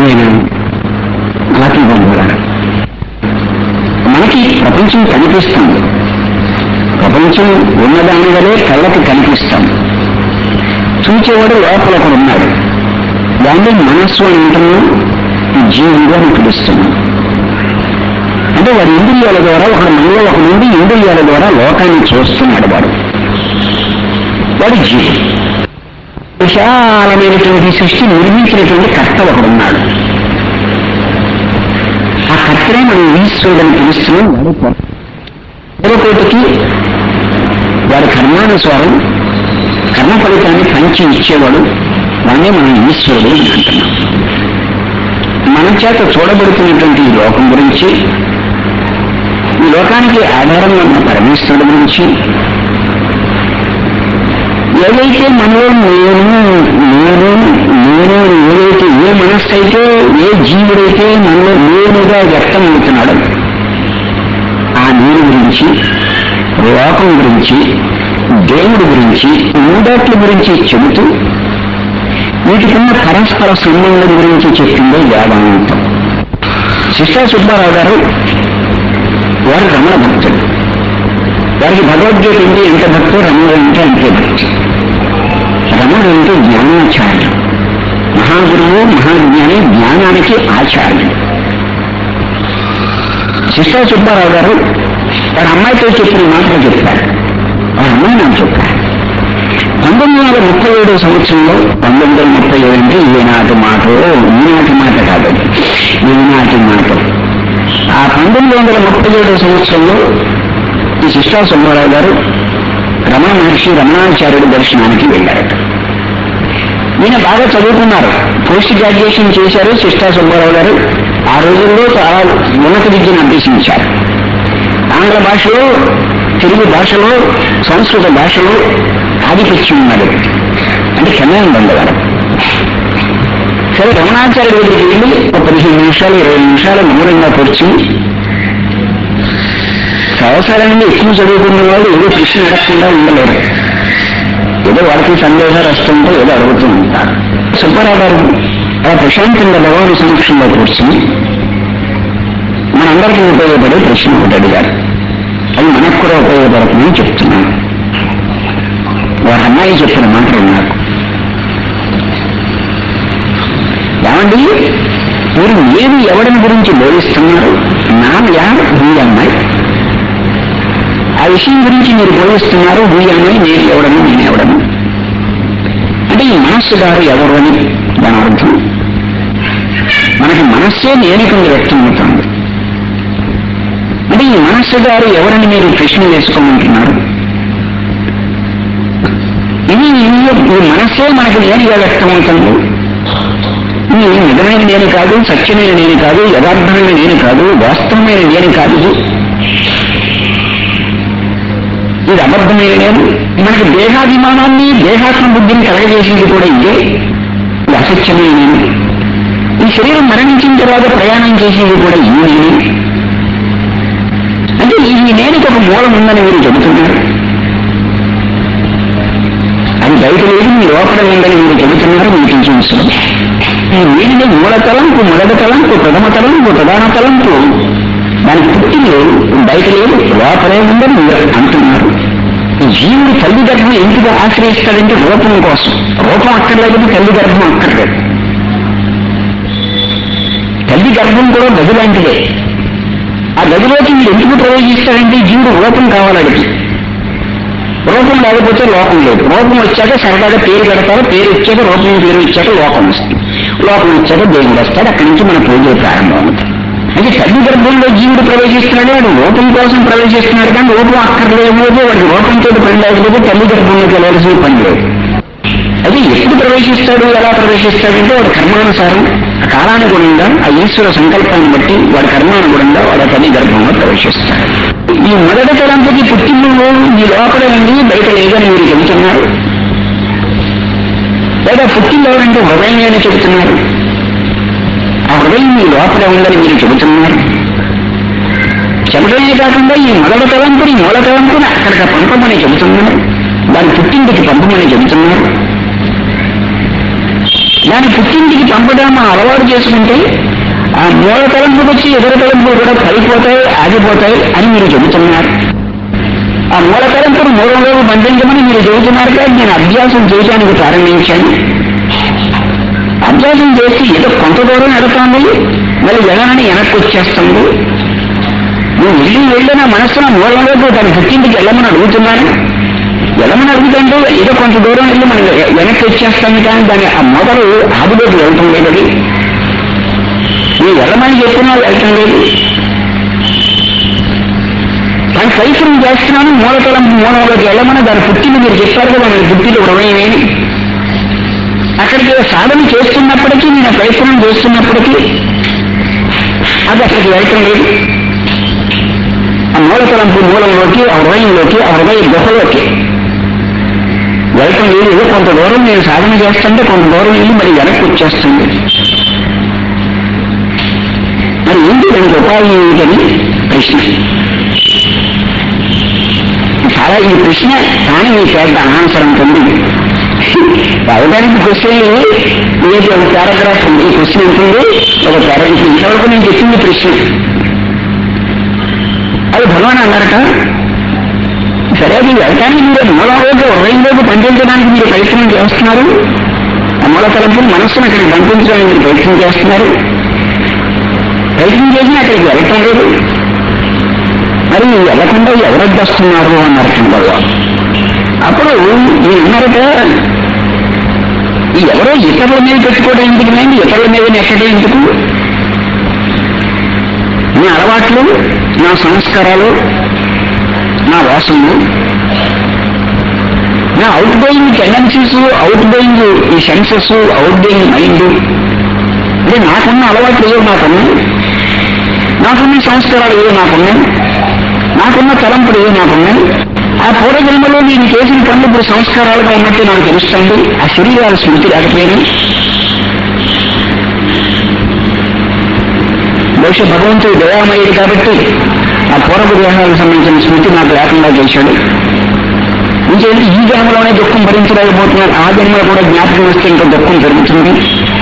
ప్రియమైన ఆత్మబంధువులారా మనకి ప్రపంచం కనిపిస్తుంది ప్రపంచం ఉన్నదాని వలె కళ్ళకి కనిపిస్తుంది చూచేవాడు లోపల ఒకడు ఉన్నాడు దాన్ని మనస్సు అని అంటున్నాం ఈ జీవుడు అని పిలుస్తున్నాం అంటే వాడి ఇంద్రియాల ద్వారా ఒకడు మనలో ఒక నుండి ఇంద్రియాల ద్వారా లోకాన్ని చూస్తున్నాడు వాడు వాడు జీవుడు విశాలమైనటువంటి సృష్టి నిర్మించినటువంటి కర్త ఒకడున్నాడు ఆ కర్తనే మనం ఈశ్వరుడని పిలుస్తున్నాం వాడు దేవకోటికి వాడి కర్మానుసారం కర్మ ఫలితాన్ని పంచి ఇచ్చేవాడు వాడినే మనం ఈశ్వరుడు అని అంటున్నాం మన చేత చూడబడుతున్నటువంటి ఈ లోకం గురించి ఈ లోకానికి ఆధారంగా ఉన్న పరమేశ్వరుడు గురించి ఏదైతే మనలో నేను నేను నేను అని ఏదైతే ఏ మనస్సు అయితే ఏ జీవుడైతే మనలో నేనుగా వ్యక్తం అవుతున్నాడో ఆ నేను గురించి లోకం గురించి దేవుడి గురించి మూడాట్ల గురించి చెబుతూ వీటికున్న పరస్పర సంబంధం గురించి చెప్పిందే వేదాంతం శిష్ట సుబ్బారావు గారు వారు రమణ భక్తుడు వారికి భగవద్గీత అంటే ఎంత భక్తు రమణుడు అంటే అంతే భక్తి రమణుడు అంటే జ్ఞానాచార్యుడు మహాగురువు మహాజ్ఞాని జ్ఞానానికి ఆచార్యుడు శిష్ట సుబ్బారావు గారు వారి అమ్మాయితో చెప్పిన మాటలు చెప్పారు వారి అమ్మాయి నాకు చెప్పారు పంతొమ్మిది వందల ముప్పై ఏడో సంవత్సరంలో పంతొమ్మిది వందల ముప్పై ఏడు అంటే ఈనాటి మాట ఈనాటి మాట కాదు ఈనాటి మాట ఆ పంతొమ్మిది వందల ముప్పై ఏడో సంవత్సరంలో ఈ శిష్టా సుబ్బారావు గారు రమణ మహర్షి రమణాచార్యుడి దర్శనానికి వెళ్ళారట ఈయన బాగా చదువుకున్నారు పోస్ట్ గ్రాడ్యుయేషన్ చేశారు శిష్టా సుబ్బారావు గారు ఆ రోజుల్లో చాలా ఉన్నత విద్యను అభ్యసించారు ఆంగ్ల భాషలో తెలుగు భాషలో సంస్కృత భాషలో ఆధిపత్యం ఉన్నది అంటే క్షమయం పొందగలం సరే రమణాచార్యుడి దగ్గరికి వెళ్ళి ఒక పదిహేను నిమిషాలు ఇరవై నిమిషాలు మౌనంగా కూర్చుని అవసరాన్ని ఎక్కువ చదువుకున్న వాళ్ళు ఏదో ప్రశ్న అడగకుండా ఉండలేరు ఏదో వాళ్ళకి సందేహాలు వస్తుంటే ఏదో అడుగుతూ ఉంటారు సుబ్బారావు గారు అలా ప్రశాంతంగా భగవాన్ సమక్షంలో కూర్చుని మనందరికీ ఉపయోగపడే ప్రశ్న ఒకటి అడిగారు అది మనకు కూడా ఉపయోగపడుతుందని చెప్తున్నాను వారి అమ్మాయి చెప్పిన మాటలు నాకు ఏమండి మీరు ఏది ఎవడిని గురించి బోధిస్తున్నారు నా యా ఈ అమ్మాయి ఆ విషయం గురించి మీరు బోధిస్తున్నారు ఈ అమ్మాయి నేను ఎవడను నేను ఎవడను అంటే ఈ మనస్సు గారు ఎవరు అని దాని అర్థం మనకి మనస్సే నేను కింద వ్యక్తం అవుతుంది అంటే ఈ మనస్సు గారు ఎవరని మీరు ప్రశ్న వేసుకోమంటున్నారు ఇది ఈ మనస్సే మనకి నేనుగా వ్యక్తమవుతుంది ఇది నిజమైన నేను కాదు సత్యమైన నేను కాదు యథార్థమైన నేను కాదు వాస్తవమైన నేను కాదు ఇది. ఇది అబద్ధమైన నేను మనకి దేహాభిమానాన్ని దేహాత్మ బుద్ధిని కలగజేసింది కూడా ఇదే ఇది అసత్యమైన నేను ఈ శరీరం మరణించిన తర్వాత ప్రయాణం చేసేది కూడా ఈ నేను అంటే ఈ నేనికి ఒక మూలం ఉందని మీరు చెబుతున్నారు అది బయట లేదు మీ లోపల ఉందని మీరు చెబుతున్నారు మీకు చూసిన ఈ వీడిని మూల తలంపు మొదటి తలంపు ప్రథమ తలంపు ప్రధాన తలంపు దాని పుట్టి లేదు బయట లేదు లోపలే ఉందని మీరు అంటున్నారు ఈ జీవుడు తల్లి గర్భం ఎందుకు ఆశ్రయిస్తాడంటే రూపం కోసం రూపం అక్కర్లేదు తల్లి గర్భం అక్కర్లేదు తల్లి గర్భం కూడా గది లాంటిదే ఆ గదిలోకి మీరు ఎందుకు ప్రవేశిస్తాడంటే ఈ జీవుడు రూపం కావాలడికి రూపం లేకపోతే లోకం లేదు రూపం వచ్చాక సరదాగా పేరు పెడతారు పేరు వచ్చాక రూపం పేరు వచ్చాక లోకం వస్తుంది లోకం వచ్చాక దేవుడు వస్తాడు అక్కడి నుంచి మన పూజ ప్రారంభం అవుతుంది అయితే తల్లి గర్భంలో జీవుడు ప్రవేశిస్తున్నాడు వాడు రూపం కోసం ప్రవేశిస్తున్నాడు కానీ రూపం అక్కర్లేదు వాడికి రూపంతో పని లేకపోతే తల్లి గర్భంలోకి వెళ్ళాల్సిన పని లేదు అయితే ఎప్పుడు ప్రవేశిస్తాడు ఎలా ప్రవేశిస్తాడంటే వాడు కర్మానుసారం ఆ కాలానుగుణంగా ఆ ఈశ్వర సంకల్పాన్ని బట్టి వాడి కర్మానుగుణంగా వాడు తల్లి గర్భంలో ప్రవేశిస్తాడు ఈ మొదటి తలంపుకి పుట్టినలో ఈ లోపల ఉంది బయట లేదని మీరు చెబుతున్నారు లేదా పుట్టిన ఎవరంటే హృదయం అని చెబుతున్నారు ఆ హృదయం మీ లోపల ఉందని మీరు చెబుతున్నారు చెప్పడమే కాకుండా ఈ మొదటి తలంపుని మూల తలంపుని అక్కడికి పంపమని చెబుతున్నారు దాని పుట్టింటికి పంపమని చెబుతున్నారు దాని పుట్టింటికి పంపడం అలవాటు చేసుకుంటే ఆ మూల తలంపుకి వచ్చి ఎదురు తలంపులు కూడా పడిపోతాయి ఆగిపోతాయి అని మీరు చెబుతున్నారు ఆ మూల తలంపును మూలంలోకి పంపించమని మీరు చెబుతున్నారు కానీ నేను అభ్యాసం చేయడానికి ప్రారంభించాను అభ్యాసం చేసి ఏదో కొంత దూరం ఎడతాంది మళ్ళీ వెళ్ళనని వెనక్కి వచ్చేస్తుంది నువ్వు వెళ్ళి వెళ్ళి నా మనస్సున మూలంలోకి దాని పుట్టింటికి వెళ్ళమని అడుగుతున్నాను వెళ్ళమని అడుగుతుంటే ఏదో కొంత దూరం వెళ్ళి మనం వెనక్కి వచ్చేస్తాను కానీ దాని ఆ మొదలు ఆదిలోకి వెళ్ళటం లేదు అది నువ్వు వెళ్ళమని చెప్పినా వెళ్ళటం లేదు కానీ ప్రయత్నం చేస్తున్నాను మూలతలం మూలంలోకి వెళ్ళమని దాని పుట్టింది మీరు చెప్పారు కదా నేను పుట్టింది హృదయమేమి అక్కడికి సాధన చేస్తున్నప్పటికీ నేను ప్రయత్నం చేస్తున్నప్పటికీ అది అక్కడికి వెళ్ళటం లేదు ఆ మూలతలంపు మూలంలోకి ఆ హృదయంలోకి ఆ హృదయ గుహలోకి వెళ్ళటం లేదు ఏదో కొంత దూరం నేను సాధన చేస్తుంటే కొంత దూరం వెళ్ళి మరి వెనక్కి వచ్చేస్తుంది మరి ఏంటి దానికి ఉపాయం ఏమిటని ప్రశ్న చాలా ఈ ప్రశ్న కానీ ఈ పెద్ద ఆన్సర్ ఉంటుంది అవడానికి క్వశ్చన్ ఏది ఒక పారాగ్రాఫ్ ఉంది ఈ క్వశ్చన్ ఉంటుంది ఒక పారాగ్రాఫ్ ఇంతవరకు నేను చెప్పింది ప్రశ్న అది భగవాన్ అన్నారట సరే అది వెళ్ళటానికి మీరు మూలంలోకి హృదయంలోకి పంపించడానికి మీరు ప్రయత్నం చేస్తున్నారు ఆ మూల తలంపులు మనస్సును అక్కడికి పంపించడానికి మీరు ప్రయత్నం చేస్తున్నారు ప్రయత్నం చేసినా అక్కడికి వెళ్ళటం లేదు మరి వెళ్ళకుండా ఎవరొద్దస్తున్నారు అన్నారు భగవాన్ అప్పుడు ఈ అన్నారట ఈ ఎవరో ఇతరుల మీద పెట్టుకోవడం ఎందుకు నేను ఇతరుల మీద నెట్టడం ఎందుకు నా అలవాట్లు నా సంస్కారాలు నా వాసనలు నా outgoing tendencies outgoing ఈ సెన్సెస్ అవుట్ గోయింగ్ మైండ్ అంటే నాకున్న అలవాట్లు ఏవో నాకున్నాయి నాకున్న సంస్కారాలు ఏవో నాకున్నాయి నాకున్న తలంపులు ఏవో నాకున్నాయి ఆ పూర్వజన్మలో నేను చేసిన పనులు ఇప్పుడు సంస్కారాలుగా ఉన్నట్టు నాకు తెలుస్తుంది ఆ శరీరాల స్మృతి లేకపోయినా బహుశా భగవంతుడు దయామయుడు కాబట్టి ఆ పూర్వ దేహాలకు సంబంధించిన స్మృతి నాకు లేకుండా చేశాడు ఇంకేంటి ఈ జన్మలోనే దుఃఖం భరించలేకపోతున్నారు ఆ జన్మలో కూడా జ్ఞాపకం వస్తే ఇంకా దుఃఖం పెరుగుతుంది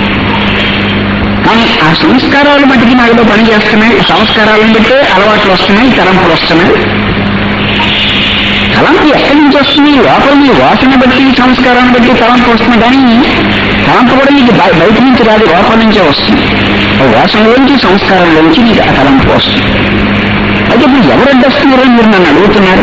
కానీ ఆ సంస్కారాలు మట్టికి నాలో పని చేస్తున్నాయి సంస్కారాలను బట్టే అలవాట్లు వస్తున్నాయి తలంపులు వస్తున్నాయి తలంపు ఎక్కడి నుంచి వస్తుంది లోపల మీ వాసన బట్టి సంస్కారాన్ని బట్టి తలంపు వస్తుంది కానీ తలంపు కూడా నీకు బయ- బయట నుంచి రాదు లోపల నుంచే వస్తుంది ఆ వాసనలోంచి సంస్కారంలోంచి నీకు ఆ తలంపు వస్తుంది అయితే ఇప్పుడు ఎవరు అడ్డస్తున్నారో మీరు నన్ను అడుగుతున్నారు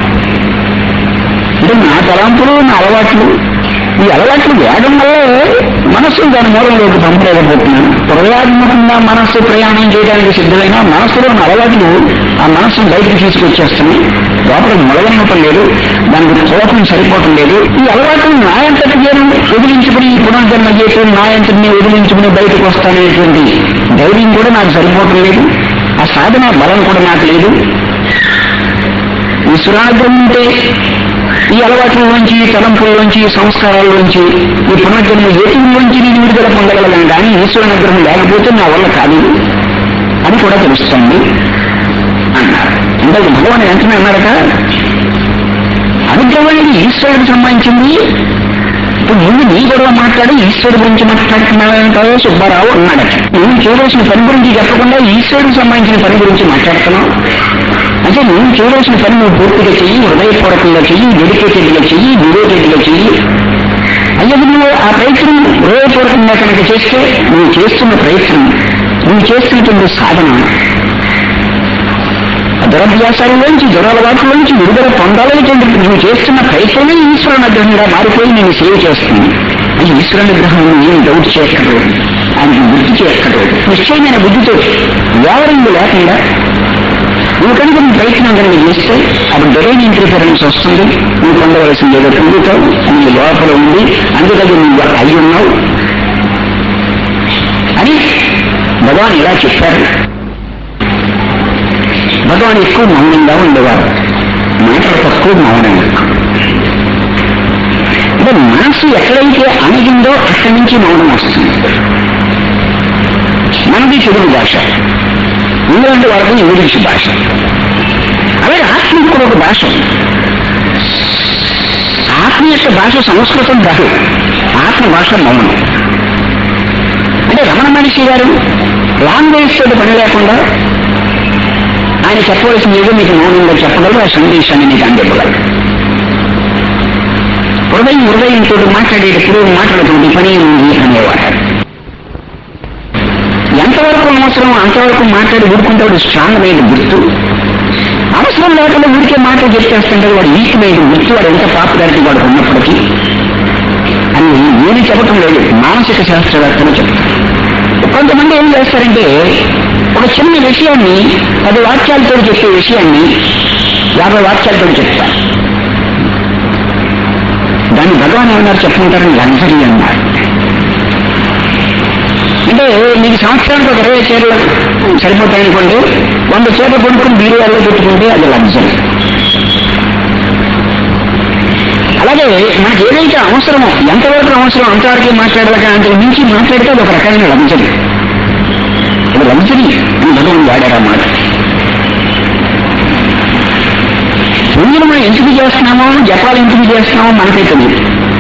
అంటే నా తలంపులు నా అలవాట్లు ఈ అలవాట్లు వేగం వల్లే మనస్సు దాని మూలంలోకి పంపలేకపోతున్నాను హృదయాత్మకంగా మనస్సు ప్రయాణం చేయడానికి సిద్ధమైన మనస్సులో ఉన్న అలవాట్లు ఆ మనస్సును బయటకు తీసుకొచ్చేస్తున్నాయి లోపల మొదలనివ్వటం లేదు దానికి కోపం సరిపోవటం లేదు ఈ అలవాట్లు నా అంతటి నేను వదిలించుకుని పునర్జన్మ చేసి నా అంతటిని వదిలించుకుని బయటకు వస్తాననేటువంటి ధైర్యం కూడా నాకు సరిపోవటం లేదు ఆ సాధన బలం కూడా నాకు లేదు ఈశ్వరానుగ్రహం ఉంటే ఈ అలవాట్ల నుంచి తలంపుల నుంచి సంస్కారాల నుంచి ఈ పునర్జన్మ ఏతుల నుంచి నేను విడుదల పొందగలను కానీ ఈశ్వరానుగ్రహం లేకపోతే నా వల్ల కాదు అని కూడా తెలుస్తుంది అన్నారు అంటే భగవాన్ వెంటనే అన్నారట అనుగ్రహం అనేది ఈశ్వరుడికి సంబంధించింది ఇప్పుడు ముందు నీ గొడవ మాట్లాడి ఈశ్వరుడు గురించి మాట్లాడుతున్నావు సుబ్బారావు అన్నాడట నువ్వు చేయవలసిన పని గురించి చెప్పకుండా ఈశ్వరుడికి సంబంధించిన పని గురించి మాట్లాడుతున్నావు అంటే నువ్వు చేయవలసిన పని నువ్వు పూర్తిగా చెయ్యి హృదయపూర్వకంగా చెయ్యి డెడికేటెడ్గా చెయ్యి డివోటెడ్గా చెయ్యి అయ్యో నువ్వు ఆ ప్రయత్నం హృదయపూర్వకంగా కనుక చేస్తే నువ్వు చేస్తున్న ప్రయత్నం నువ్వు చేస్తున్నటువంటి సాధన ఆ దురభ్యాసాలలోంచి దురలవాట్లలోంచి విడుదల పొందాలనేటువంటి నువ్వు చేస్తున్న ప్రయత్నమే ఈశ్వరుని అనుగ్రహంగా మారిపోయి నేను సేవ చేస్తుంది అది ఈశ్వరుని గ్రహం ఏం డౌట్ చేయక్కర్లేదు ఆయనకి బుద్ధి చేయక్కర్లేదు నిశ్చయమైన బుద్ధితో వ్యవహారంగా లేకుండా నువ్వు కనుక నీ ప్రయత్నం కనుక చేస్తే అప్పుడు డొరైన్ ఇంటర్ఫరెన్స్ వస్తుంది నువ్వు పొందవలసింది ఏదో పొందుతావు నీ లోపల ఉంది అందుకని నువ్వు అయి ఉన్నావు అని భగవాన్ ఇలా చెప్పారు భగవాన్ ఎక్కువ మౌనంగా ఉండేవారు మాటలు తక్కువ మౌనం ఎక్కువ అంటే మనసు ఎక్కడైతే అణగిందో అక్కడి నుంచి మౌనం వస్తుంది మనది తెలుగు భాష ఇంగ్లాండ్ వాళ్ళకి ఇంగ్లీష్ భాష అలాగే ఆత్మ కూడా ఒక భాష ఉంది. ఆత్మ యొక్క భాష సంస్కృతం కాదు ఆత్మ భాష మౌనం మనిషి గారు లాంగ్వేజ్ తోటి పని లేకుండా ఆయన చెప్పవలసిన ఏదో మీకు మౌనంగా చెప్పగలరు ఆ సందేశాన్ని మీకు అందివ్వగలరు హృదయం హృదయంతో మాట్లాడేటప్పుడు మాట్లాడుతుంది పని ఉంది అనేవాడు ఎంతవరకు అవసరం అంతవరకు మాట్లాడి ఊరుకుంటాడు స్ట్రాంగ్ మైండ్ గుర్తు అవసరం లేకుండా ఊరికే మాటలు చెప్పేస్తుంటే వాడు వీక్ మైండ్ గుర్తు వాడు ఎంత పాపులారిటీ వాడు ఉన్నప్పటికీ అని నేను చెప్పటం లేదు మానసిక శాస్త్రవేత్తలు చెప్తారు కొంతమంది ఏం చేస్తారంటే ఒక చిన్న విషయాన్ని పది వాక్యాలతో చెప్పే విషయాన్ని యాభై వాక్యాలతో చెప్తారు దాన్ని భగవాన్ ఏమన్నారు చెప్పుకుంటారని లగ్జరీ అన్నారు అంటే మీకు సంవత్సరానికి ఒక ఇరవై చీరలు సరిపోతాయి అనుకోండి వంద చీరలు కొనుక్కుని బీరువాల్లో పెట్టుకుంటే అది లగ్జరీ అలాగే మనకి ఏదైతే అవసరమో ఎంతవరకు అవసరం అంతవరకు మాట్లాడాలి కానీ అంతకు మించి మాట్లాడితే అది ఒక రకమైన లగ్జరీ అది లగ్జరీ అని భగవాన్ వాడారా మాట పూజలు మనం ఎందుకు చేస్తున్నామో జపాలు ఎందుకు చేస్తున్నామో మనకే తెలియదు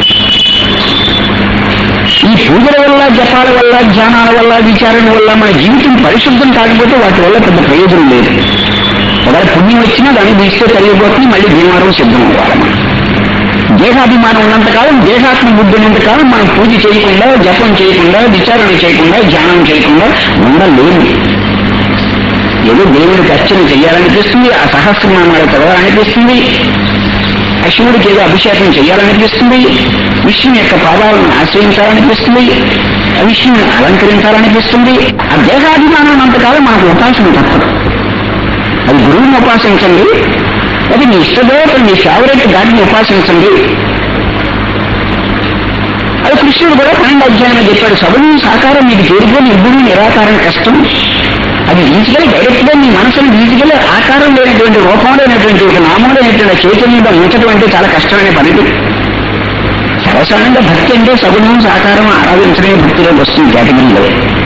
ఈ పూజల వల్ల జపాల వల్ల ధ్యానాల వల్ల విచారణ వల్ల మన జీవితం పరిశుద్ధం కాకపోతే వాటి వల్ల పెద్ద ప్రయోజనం లేదు ఒకవేళ పుణ్యం వచ్చినా దాన్ని తీస్తే కలిగిపోతుంది మళ్ళీ భీమారం సిద్ధం అవ్వాలి మనం దేహాభిమానం ఉన్నంతకాలం దేహాత్మ బుద్ధి ఉన్నంతకాలం మనం పూజ చేయకుండా జపం చేయకుండా విచారణ చేయకుండా ధ్యానం చేయకుండా ఉండలేము ఏదో దేవుడికి అర్చన చేయాలనిపిస్తుంది ఆ సహస్రనామాలు చదవాలనిపిస్తుంది ఆ శివుడికి ఏదో అభిషేకం చేయాలనిపిస్తుంది విష్ణు యొక్క పాదాలను ఆశ్రయించాలనిపిస్తుంది ఆ విష్ణుని అలంకరించాలనిపిస్తుంది ఆ దేహాభిమానం ఉన్నంతకాలం మనకు ఉపాసన తప్పదు అది గురువుని ఉపాసించండి అది మీ ఇష్టదేవతలు మీ ఫేవరెట్ గాడిని ఉపాసించండి అది కృష్ణుడు కూడా పన్నెండు అధ్యాయంలో చెప్పాడు సభను సాకారం మీకు చేరుకో నిర్గుణం నిరాకారం కష్టం అది ఈజీగా డైరెక్ట్ గా మీ మనసును ఈజీగా ఆకారం లేనటువంటి రూపం లేనటువంటి ఒక నామం లేనటువంటి చైతన్యంగా ఉంచడం అంటే చాలా కష్టమైన పని సర్వసాధారణంగా భక్తి అంటే సగుణం సాకారం ఆరాధించడమే భక్తిలోకి వస్తుంది కేటగిరీలో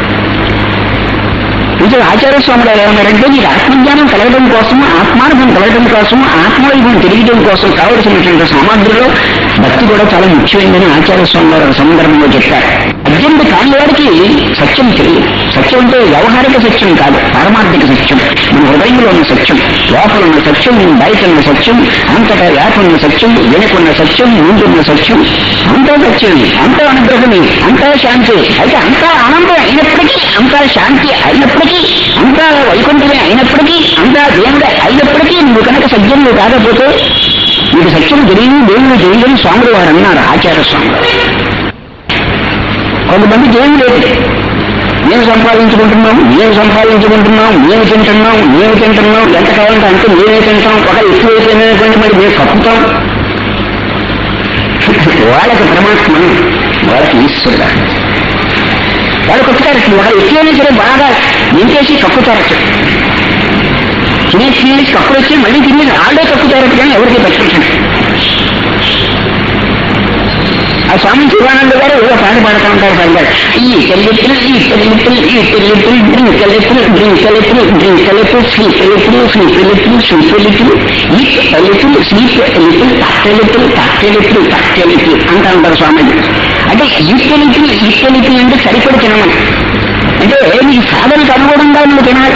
ఇది ఆచార్య స్వాములు ఎలా ఉన్నారంటే మీకు ఆత్మజ్ఞానం కలగడం కోసం ఆత్మానుభవం కలగడం కోసం ఆత్మవైభవం తెలియడం కోసం కావలసినటువంటి సామాగ్రిలో భక్తి కూడా చాలా ముఖ్యమైందని ఆచార్య స్వామి వారు ఒక సందర్భంలో చెప్పారు అర్జునుడు కాని వాడికి సత్యం తెలియదు సత్యం అంటే వ్యవహారిక సత్యం కాదు పారమార్థిక సత్యం మన హృదయంలో ఉన్న సత్యం లోపల ఉన్న సత్యం బయట ఉన్న సత్యం అంతటా వ్యాపున్న సత్యం వెనుకున్న సత్యం ముందున్న సత్యం అంతా సత్యమే అంతా అనుగ్రహమే అంతా శాంతి అయితే అంతా ఆనందం అయినప్పటికీ అంతా శాంతి అయినప్పటికీ అంతా వైకుంఠమే అయినప్పటికీ అంతా దేవుడే అయినప్పటికీ నువ్వు కనుక సత్యం కాకపోతే నీకు సత్యం తెలియదు దేవుడు తెలియదని స్వాములు వారు అన్నారు ఆచార్య స్వాములు కొంతమంది ఏమి లేదు మేము సంపాదించుకుంటున్నాం మేము సంపాదించుకుంటున్నాం మేము తింటున్నాం మేము తింటున్నాం ఎంత కావాలంటే అంటే మేమే తింటాం ఒక ఎక్కువైపోయినటువంటి మరి మేము కప్పుతాం వాళ్ళకి పరమాత్మ వాళ్ళకి ఈశ్వరుడు వాళ్ళు కప్పుతారు ఒక ఎక్కువైనా సరే బాగా నింపేసి కప్పుతారు తినేసి తినేసి కప్పులు వచ్చి మళ్ళీ తినేసి వాళ్ళే కప్పుతారు కానీ ఎవరికి పెట్టండి ఆ స్వామి శివానంద గారు ఏదో పాట పాడుతూ ఉంటారు సార్ ఈ కలిపులు ఈ కలిపులు ఈ కలిపులు డ్రింక్ కలిపులు డ్రింక్ కలిపులు డ్రింక్ కలిపులు శ్రీ కలిపులు శ్రీ కలిపులు శ్రీ కలిపులు ఈ కలిపులు శ్రీ కలిపులు తట్టెలిపులు తట్టెలిపులు తట్టెలిపులు అంటా ఉంటారు స్వామిజీ అంటే ఈ కలిపులు ఈ కలిపులు అంటే సరిపడి తినమని అంటే నీకు సాధనకు అనుగుణంగా నువ్వు తినాలి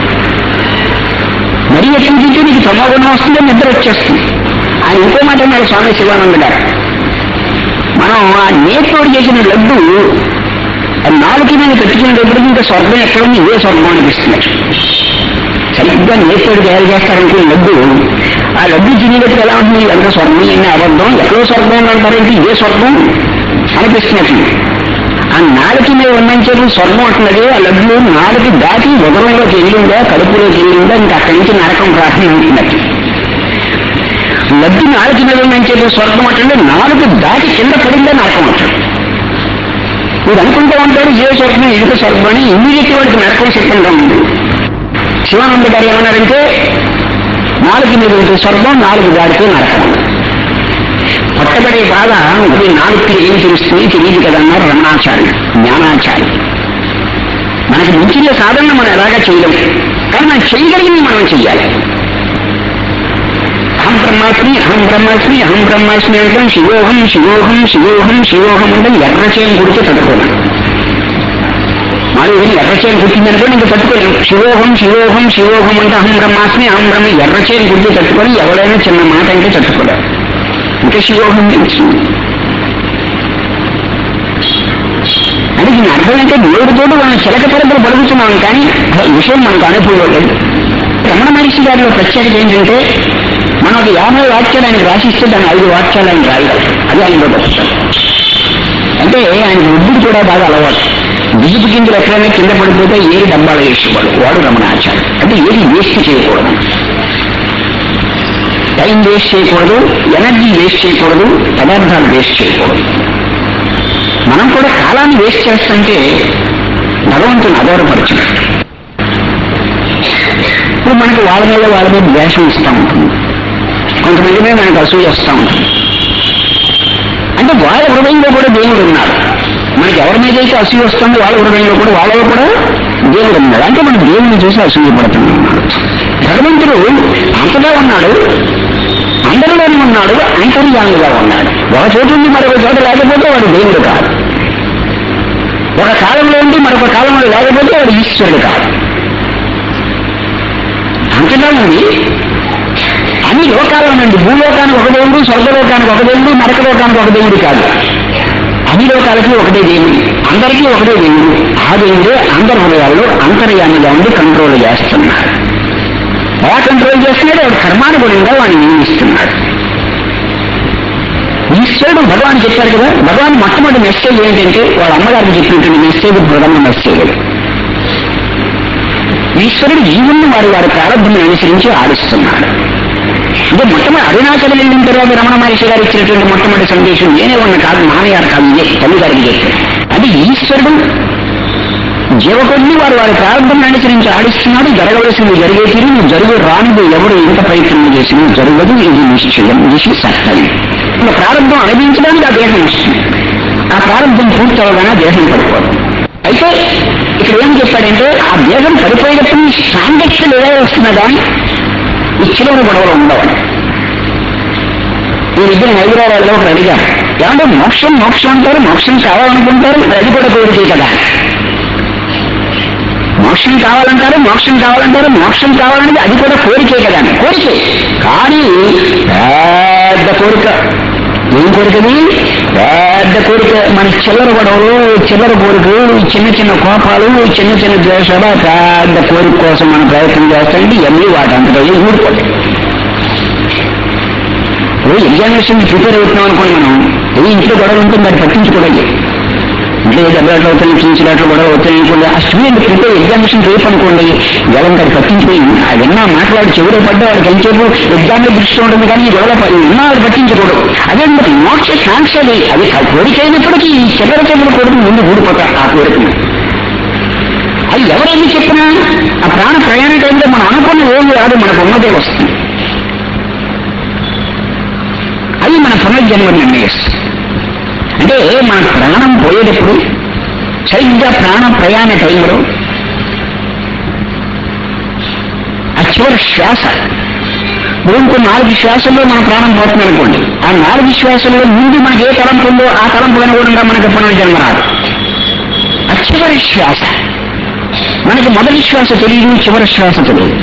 మరీ ఎక్కువ తింటే నీకు ప్రమాదం వస్తుంది నిద్ర వచ్చేస్తుంది ఆయన ఇంకో మాట అన్నారు స్వామి శివానంద గారు మనం ఆ నేతోడు చేసిన లడ్డు ఆ నాలుగు మీద పెట్టుకునేటప్పటికి ఇంకా స్వర్గం ఎక్కడ ఉంది ఇదే స్వర్గం అనిపిస్తుంది సరిగ్గా నేతోడు తయారు చేస్తారనుకునే లడ్డు ఆ లడ్డు తినేటప్పుడు ఎలా ఉంటుంది ఎంత స్వర్గం ఎన్ని అబద్ధం ఎక్కడో స్వర్గం అంటారంటే ఇదే స్వర్గం అనిపిస్తున్నట్టు ఆ నాలుగు మీద ఉన్నంచేపు స్వర్గం అంటున్నది ఆ లడ్డు నాలుగు దాటి ఉదరంలోకి వెళ్ళిందా కడుపులోకి వెళ్ళిందా ఇంకా అక్కడి నుంచి నరకం ప్రారంభమవుతున్నట్టు లడ్డు నాలుగు మీద ఉన్నంచేపు స్వర్గం అంటే నాలుగు దాటి కింద పడిందా నరకం అంటాడు మీరు అనుకుంటూ ఉంటారు ఏ స్వర్గం ఇదిక స్వర్గం అని ఇమీడియట్ వాడికి నరకం సిద్ధంగా ఉంది శివానంద గారు ఏమన్నారంటే నాలుగు మీద ఉంటే స్వర్గం నాలుగు దాటితే నరకం పట్టబడే బాధ ఈ నాలుగు ఏం తెలుస్తుంది తెలియదు కదా అన్నారు రమణాచార్య జ్ఞానాచార్య మనకి మించిన సాధన మనం ఎలాగా చేయలేం కానీ మనం చేయగలిగింది మనం చెయ్యాలి అహం బ్రహ్మాస్మి అహం బ్రహ్మాస్మి అహం బ్రహ్మాస్మి అంటే శివోహం శివోహం శివోహం శివోహం అంటే ఎర్ర చేయం గుడికి చదువుకున్నాను నాలుగు వేలు ఎర్రచేను కుట్టిందనుకోండి ఇంకా తట్టుకోలేము శివోహం శివోహం శివోహం అంటే అహం బ్రహ్మాస్మి అహం బ్రహ్మ ఎర్రచేను కుట్టి తట్టుకొని ఎవరైనా చిన్న మాట అంటే తట్టుకోలేరు ఇంకా శివోహం తెలిసింది అంటే దీని అర్థం అంటే దేవుడితోటి మనం చిలక పరదలు పలుకుతున్నాం కానీ ఆ విషయం మనకు అనుభవం లేదు రమణ మహర్షి గారిలో ప్రత్యేకత ఏంటంటే మనం ఒక యాభై వాక్యాలు ఆయనకు రాసిస్తే దాన్ని ఐదు వాక్యాలు ఆయన రాయగలరు అది ఆయనలో గొప్పతనం అంటే ఆయన వృద్ధుడు కూడా బాగా అలవాటు బియ్యపు గింజలు ఎక్కడైనా కింద పడిపోతే ఏది డబ్బాలు వేసేవాడు వాడు రమణాచార్య అంటే ఏది వేస్ట్ చేయకూడదు టైం వేస్ట్ చేయకూడదు ఎనర్జీ వేస్ట్ చేయకూడదు పదార్థాలు వేస్ట్ చేయకూడదు మనం కూడా కాలాన్ని వేస్ట్ చేస్తుంటే భగవంతుని అగౌరవపరిచినట్టు ఇప్పుడు మనకి వాళ్ళ మీద వాళ్ళ మీద ద్వేషం ఇస్తూ ఉంటుంది కొంతమంది మీద మనకు అసూయ వస్తూ ఉంటుంది అంటే వాళ్ళ హృదయంలో కూడా దేవుడు ఉన్నాడు మనకి ఎవరి మీద అయితే అసూయ వస్తుందో వాళ్ళ హృదయంలో కూడా వాళ్ళలో కూడా దేవుడు ఉన్నాడు అంటే మనం దేవుడిని చూసి అసూయ పడుతున్నాడు భగవంతుడు అంతగా ఉన్నాడు అందరిలోనే ఉన్నాడు అంతర్యాలుగా ఉన్నాడు ఒక చోటు ఉండి మరొక చోట లేకపోతే వాడు దేవుడు కాదు ఒక కాలంలో ఉండి మరొక కాలంలో లేకపోతే వాడు ఈశ్వరుడు కాదు అంతగా ఉంది అన్ని లోకాల నుండి భూలోకానికి ఒక దేవుడు స్వర్గలోకానికి ఒక దేవుడు నరకలోకానికి ఒక దేవుడు కాదు అన్ని లోకాలకి ఒకటే దేవుడు అందరికీ ఒకటే దేవుడు ఆ దేవుడే అందరి హృదయాల్లో అంతర్యామిగా ఉండి కంట్రోల్ చేస్తున్నాడు ఎలా కంట్రోల్ చేస్తున్నాడు వాడు కర్మానుగుణంగా వాడిని నియమిస్తున్నాడు ఈశ్వరుడు భగవాన్ చెప్పారు కదా భగవాన్ మొట్టమొదటి మెసేజ్ ఏంటంటే వాళ్ళ అమ్మగారికి చెప్పినటువంటి మెసేజ్ ప్రథమ మెసేజ్ ఈశ్వరుడు జీవుల్ని వారి వారి ప్రారంభం అనుసరించి ఆడిస్తున్నాడు అంటే మొట్టమొదటి అరుణాచలం వెళ్ళిన తర్వాత రమణ మహర్షి గారు ఇచ్చినటువంటి మొట్టమొదటి సందేశం నేనే ఉన్న కాదు మామయ్యారు కాదు ఇదే తల్లి గారికి చెప్పారు అది ఈశ్వరుడు జీవకొద్ది వారు వారి ప్రారంభం అనుసరించి ఆడిస్తున్నాడు జరగవలసింది జరిగే తీరు నువ్వు జరుగు రానిది ఎవరు ఎంత ప్రయత్నం చేసినా జరగదు ఇది నిశ్చయం ఇది సత్యం ఇంకా ప్రారంభం అనుభవించడానికి ఆ దేహం వస్తుంది ఆ ప్రారంభం పూర్తి అవగానే దేహం పడిపోదు అయితే ఇక్కడ ఏం చెప్పాడంటే ఆ దేహం పడిపోయేటప్పుడు ఈ సాంగత్యం ఏదైనా వస్తున్నా కానీ ఈ చివరి గొడవలు ఉండవని ఈ ఇద్దరు హైదరాబాద్లో ఒకరు అడిగారు ఏమంటే మోక్షం మోక్షం అంటారు మోక్షం కావాలనుకుంటారు మరి అది కూడా కోరికే కదా మోక్షం కావాలంటారు మోక్షం కావాలంటారు మోక్షం కావాలనేది అది కూడా కోరికే కదా కోరికే కానీ పెద్ద కోరిక ఏం కోరికది పెద్ద కోరిక మన చిల్లర గొడవలు చిల్లర కోరికలు ఈ చిన్న చిన్న కోపాలు ఈ చిన్న చిన్న ద్వేషాలు ఆ పెద్ద కోరిక కోసం మనం ప్రయత్నం చేస్తామంటే ఇవన్నీ వాటి అంతటా ఊడిపోతాయి ఇప్పుడు ఎగ్జామినేషన్ ప్రిపేర్ అవుతున్నాం అనుకోండి మనం ఏది ఇంట్లో గొడవ ఉంటుంది దాన్ని పట్టించుకోవాలి ఇంట్లో ఏ దెబ్బలాట్లు అవుతాయి చీచిలాట్లు గొడవ అవుతాయి అనుకోండి ఆ స్టూడెంట్ ప్రిపేర్ ఎగ్జామినేషన్ రేపు అనుకోండి ఎవరికి అది పట్టించుకోయి అవన్నా మాట్లాడి చెవులో పడ్డా వాడికి ఎంతసేపు ఎగ్జామ్ లో దృష్టి ఉంటుంది కానీ ఈ గొడవ ప- ఉన్నా అది పట్టించకూడదు అదే మరి మోక్ష సాంక్ష అది అది ఆ కోరిక అయినప్పటికీ ఈ చిల్లర చిల్లర కోరిక ముందు ఊడిపోతారు ఆ కోరికని అది ఎవరైనా చెప్పినా ఆ ప్రాణ ప్రయాణ టైంలో మనం అనుకున్న ఏమి రాదు మనకు ఉన్నదే వస్తుంది అది మన పునర్జన్మ నిర్ణయిస్తుంది అంటే మన ప్రాణం పోయేటప్పుడు సరిగ్గా ప్రాణ ప్రయాణ టైంలో ఆ చివరి శ్వాస ఇప్పుడు ఇంకో నాలుగు శ్వాసల్లో మన ప్రాణం పోతుంది అనుకోండి ఆ నాలుగు శ్వాసల్లో ముందు మనకి ఏ తలంపు ఉందో ఆ తలంపు అనుగుణంగా మనకి పునర్జన్మ రాదు ఆ చివరి శ్వాస మనకి మొదటి శ్వాస తెలియదు చివరి శ్వాస తెలియదు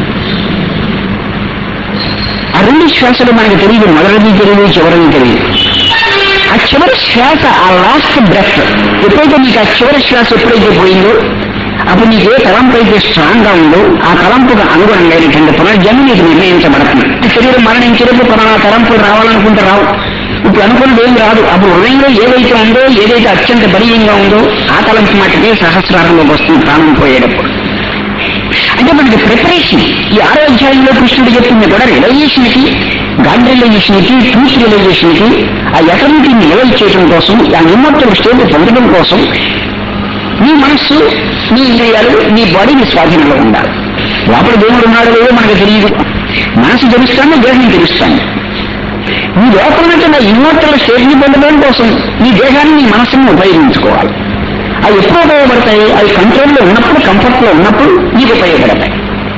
ఆ రెండు శ్వాసలు మనకు తెలియదు మొదటిది తెలియదు చివరిది తెలియదు ఆ చివరి శ్వాస ఆ లాస్ట్ బ్రెత్ ఎప్పుడైతే నీకు ఆ చివరి శ్వాస ఎప్పుడైతే పోయిందో అప్పుడు నీకు ఏ తలంపు అయితే స్ట్రాంగ్ గా ఉందో ఆ తలంపుకు అనుగుణంగా పునర్జన్మ నీకు నిర్ణయించబడుతుంది ఈ శరీరం మరణించినప్పుడు పలానా తలంపులు రావాలనుకుంటే రావు ఇప్పుడు అనుకున్నది ఏం రాదు అప్పుడు హృదయంలో ఏదైతే ఉందో ఏదైతే అత్యంత బలీయంగా ఉందో ఆ తలంపు మటుకే సహస్రారంలోకి వస్తుంది ప్రాణం పోయేటప్పుడు అంటే మనకి ప్రిపరేషన్ ఈ ఆరో అధ్యాయంలో కృష్ణుడు చెప్పింది కూడా రిలైజేషన్ కి గాడ్ రిలైజేషన్ కి ట్రూత్ రిలైజేషన్ కి ఆ ఎటర్నిటీని రిలైజ్ చేయడం కోసం ఆ నిమ్మత్తుల స్టేట్ పొందడం కోసం నీ మనస్సు నీ ఇంద్రియాలు నీ బాడీ నీ స్వాధీనంలో ఉండాలి లోపల దేవుడు ఉన్నాడో లేదో మనకు తెలియదు మనసు తెలుస్తాను దేహం తెలుస్తాను నీ లోపల నుంచి నా ఇమ్మోర్టల్ స్టేట్ని పొందడం కోసం నీ దేహాన్ని నీ మనస్సును ఉపయోగించుకోవాలి అవి ఎప్పుడు ఉపయోగపడతాయి అవి కంట్రోల్లో ఉన్నప్పుడు కంఫర్ట్లో ఉన్నప్పుడు నీకు ఉపయోగపడతాయి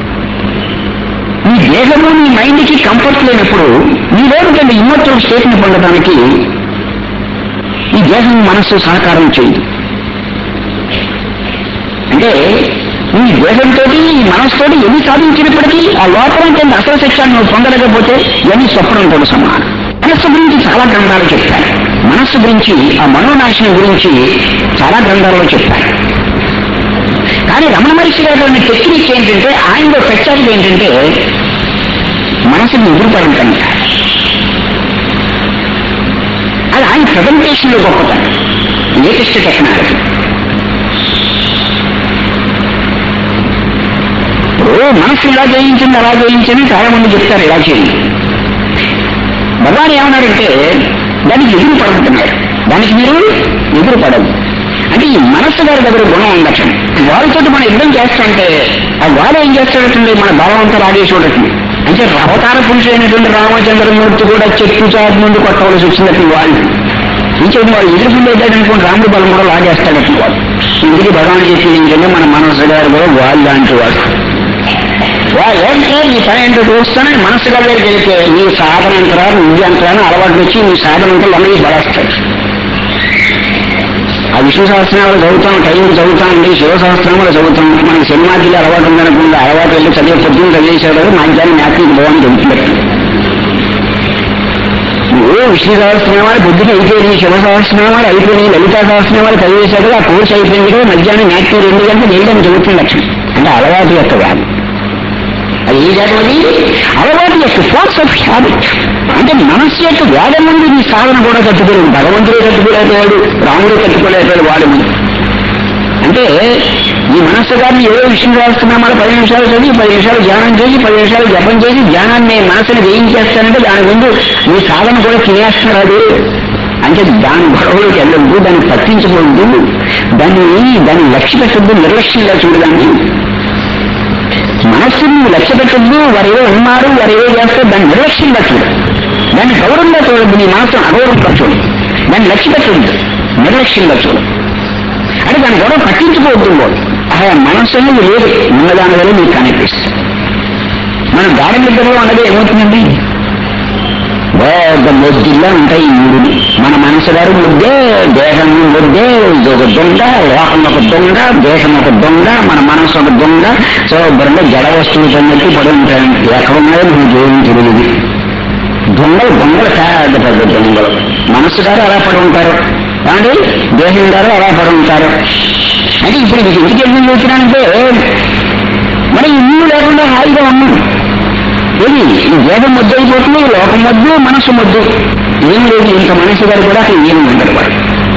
నీ దేహము నీ మైండ్కి కంఫర్ట్ లేనప్పుడు నీ లోపల ఇమ్మోర్టల్ స్టేట్ని పొందడానికి ఈ దేహం మనస్సు సహకారం చేయదు అంటే ఈ దేహంతో ఈ మనసుతోటి ఎన్ని సాధించినప్పటికీ ఆ లోపల ఉంటుంది అసలు శిక్షాన్ని నువ్వు పొందలేకపోతే ఇవన్నీ స్వప్నంతో సమానం మనస్సు గురించి చాలా గ్రంథాలు చెప్పారు మనస్సు గురించి ఆ మనోనాశనం గురించి చాలా గ్రంథాలలో చెప్పారు కానీ రమణ మహర్షి గారు ఉన్న టెక్నిక్ ఏంటంటే ఆయనలో ప్రత్యేకత ఏంటంటే మనసుని ఎదురుపడటం అది ఆయన ప్రజెంటేషన్ లో గొప్పతనం లేటెస్ట్ టెక్నాలజీ ఇప్పుడు మనసు ఇలా జయించింది అలా జయించింది చాలా మంది చెప్తారు ఇలా చేయండి భగవాన్ ఏమన్నారంటే దానికి ఎదురు పడుతున్నారు దానికి మీరు ఎదురు పడదు అంటే ఈ మనస్సు గారి దగ్గర గుణం ఉండటం వాళ్ళతో మనం యుద్ధం చేస్తుంటే ఆ వాడు ఏం చేస్తాడటండి మన బలం అంతా లాగేసి ఉండటం అంటే అవతార పురుషుడైనటువంటి రామచంద్రమూర్తి కూడా చెట్టు చాటు నుండి కొట్టవలసి వచ్చినట్టు వాళ్ళు ఇంకేంటి వాళ్ళు ఎదురుకుండేదాడు అనుకోండి రాముడి బలం కూడా లాగేస్తాడట వాడు ఇందుకు భగవాన్ చెప్పింది ఏంటంటే మన మనస్సు గారు కూడా వాళ్ళు లాంటి వాడు వాళ్ళు ఏంటంటే నీ పని ఏంటో చూస్తానని మనస్సు గారి దగ్గరికి వెళ్తే నీ సాధన అంతరా నువ్వు అంతరా అలవాటు వచ్చి నీ సాధన అంతా లొంగి బలాస్తాడు ఆ విష్ణు సహస్రనామాలు చదువుతాం టైం చదువుతామండి శివ సహస్రనామాలు చదువుతాం మనకి సినిమాకి అలవాటు ఉందనుకుంటే అలవాటు వెళ్ళి చదివే పొద్దున్న చదివేశాడు మధ్యాహ్నం మ్యాథ్కి బాగుంది చెబుతున్నట్టు నువ్వు విష్ణు సహస్రనామాలు పొద్దున అయిపోయినాయి శివ సహస్రనామాలు అయిపోయినాయి లలితా సహస్రనామాలు చదివేశాడు ఆ కోర్సు అయిపోయింది కదా మధ్యాహ్నం మ్యాథ్కి రెండు గంటలు వెళ్ళడం చదువుతున్న లక్ష్యం అంటే అలవాటు యొక్క వ్యాధి అది ఏ జాతం అది అలవాటు యొక్క ఫోర్స్ ఆఫ్ హ్యాబిట్ అంటే మనస్సు యొక్క వేదం నుండి నీ సాధన కూడా కట్టుకోలేదు భగవంతుడే కట్టుకోలేకపోయాడు రాముడే కట్టుకోలేకపోయాడు వాడు ముందు అంటే ఈ మనస్సు గారిని ఏదో విషయం రాస్తున్నామో పది నిమిషాలు చదివి పది నిమిషాలు ధ్యానం చేసి పది నిమిషాలు జపం చేసి ధ్యానాన్ని మనసుని జయించేస్తానంటే దాని ముందు నీ సాధన కూడా తినేస్తున్నాడు అంటే దాని గొడవలోకి వెళ్ళొద్దు దాన్ని పట్టించకూడదు దాన్ని దాన్ని లక్ష్య పెట్టద్దు నిర్లక్ష్యంగా చూడదాన్ని మనస్సుని నువ్వు లక్ష్య పెట్టద్దు వారు ఏదో ఉన్నారు వారు ఏదో చేస్తే దాన్ని నిర్లక్ష్యంగా చూడు దాన్ని గౌరవంగా చూడద్దు నీ మనస్సును అగౌరవంగా చూడు దాన్ని లక్ష్య పెట్టద్దు నిర్లక్ష్యంగా చూడు అంటే దాని గొడవ పట్టించుకోవద్దు ఆ మనస్సుని లేదు ఉన్నదాని వల్ల నీకు కనిపిస్తుంది మన గాఢ నిద్రలో ఉండగా ఏమవుతుందండి పెద్ద మొద్దుల్లా ఉంటాయి ఈ మూడు మన మనసు గారు ముద్దే దేహం ముద్దే ఒక దొంగ లోకం ఒక దొంగ దేశం ఒక దొంగ మన మనసు ఒక దొంగ శుభ్రంగా జడ వస్తువులు తన్నట్టు పడి ఉంటాయండి ఎక్కడ ఉన్నాయో మనకు ఏమీ తెలియదు దొంగలు దొంగలు పెద్ద పెద్ద దొంగలు మనసు గారు అలా పడి ఉంటారు కానీ దేశం గారు అలా పడి ఉంటారు అంటే ఇప్పుడు మీకు ఎందుకు ఎందుకు చూస్తున్నానంటే మరి ఇల్లు లేకుండా హాయిగా ఉన్నాం ఏది ఈ వేదం మొద్దు అయిపోతుంది లోకం మొద్దు మనసు మొద్దు ఏం లేదు ఇంత మనసు గారు కూడా అసలు ఏమి ఉండదు వాడు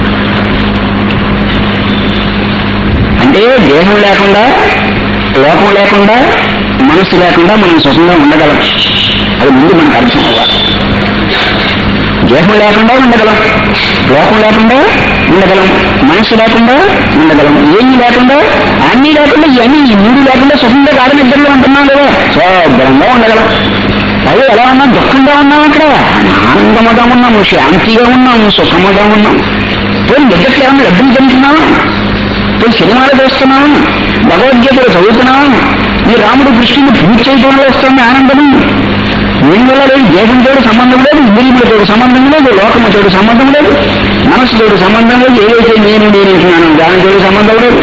అంటే దేహం లేకుండా లోకం లేకుండా మనసు లేకుండా మనం సుఖంగా ఉండగలం అది ముందు మనకు అర్థం అవ్వాలి దేహం లేకుండా ఉండగలం లోకం లేకుండా ఉండగలం మనసు లేకుండా ఉండగలం ఏమీ లేకుండా అన్నీ లేకుండా ఇవన్నీ ఈ మూడు లేకుండా సుఖంగా గాఢ నిద్రలో ఉంటున్నాం కదా శుభ్రంగా ఉండగలం అదే ఎలా ఉన్నాం దుఃఖంగా ఉన్నాం అక్కడ ఆనందముగా ఉన్నాము శాంతిగా ఉన్నాము సుఖముగా ఉన్నాం పోయి నిద్రకి ఏమన్నా లబ్ధం చెందుతున్నాము పోయి సినిమాలు చూస్తున్నాము భగవద్గీతలు చదువుతున్నాము మీ రాముడు కృష్ణుడు పూజ చేయడంలో వస్తుంది ఆనందము దీనివల్ల లేదు దేశంతో సంబంధం లేదు ఇంద్రియములతో సంబంధం లేదు లోకముతో సంబంధం లేదు మనసుతో సంబంధం లేదు ఏదైతే నేను నేనంటున్నాను దానితో సంబంధం లేదు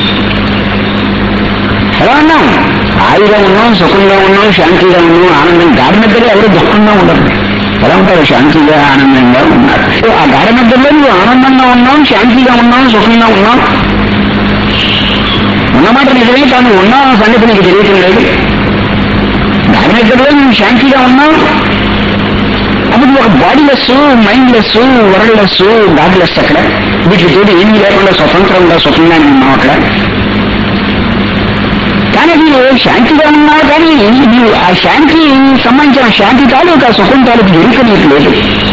ఎలా ఉన్నాం హాయిగా ఉన్నాం సుఖంగా ఉన్నాం శాంతిగా ఉన్నాం ఆనందం గాడి మధ్యలో ఎవరు దుఃఖంగా ఉండరు ఎలా ఉంటారు శాంతిగా ఆనందంగా ఉన్నారు ఆ గాడి మధ్యలో నువ్వు ఆనందంగా ఉన్నాం శాంతిగా ఉన్నాం సుఖంగా ఉన్నాం ఉన్నమాట నిజమే కానీ ఉన్నాం అన్న సంగతి నీకు తెలియటం లేదు దాని దగ్గరలో నువ్వు శాంతిగా ఉన్నావు అప్పుడు ఒక బాడీలెస్ మైండ్లెస్ వరల్డ్లెస్ గాడ్లెస్ అక్కడ వీటితో ఏమీ లేకుండా స్వతంత్రంగా సుఖంగా ఉన్నావు అక్కడ కానీ నువ్వు శాంతిగా ఉన్నావు కానీ నువ్వు ఆ శాంతి సంబంధించిన శాంతి తాలూకు ఆ సుఖం తాలూకు ఎరుక నీకు లేదు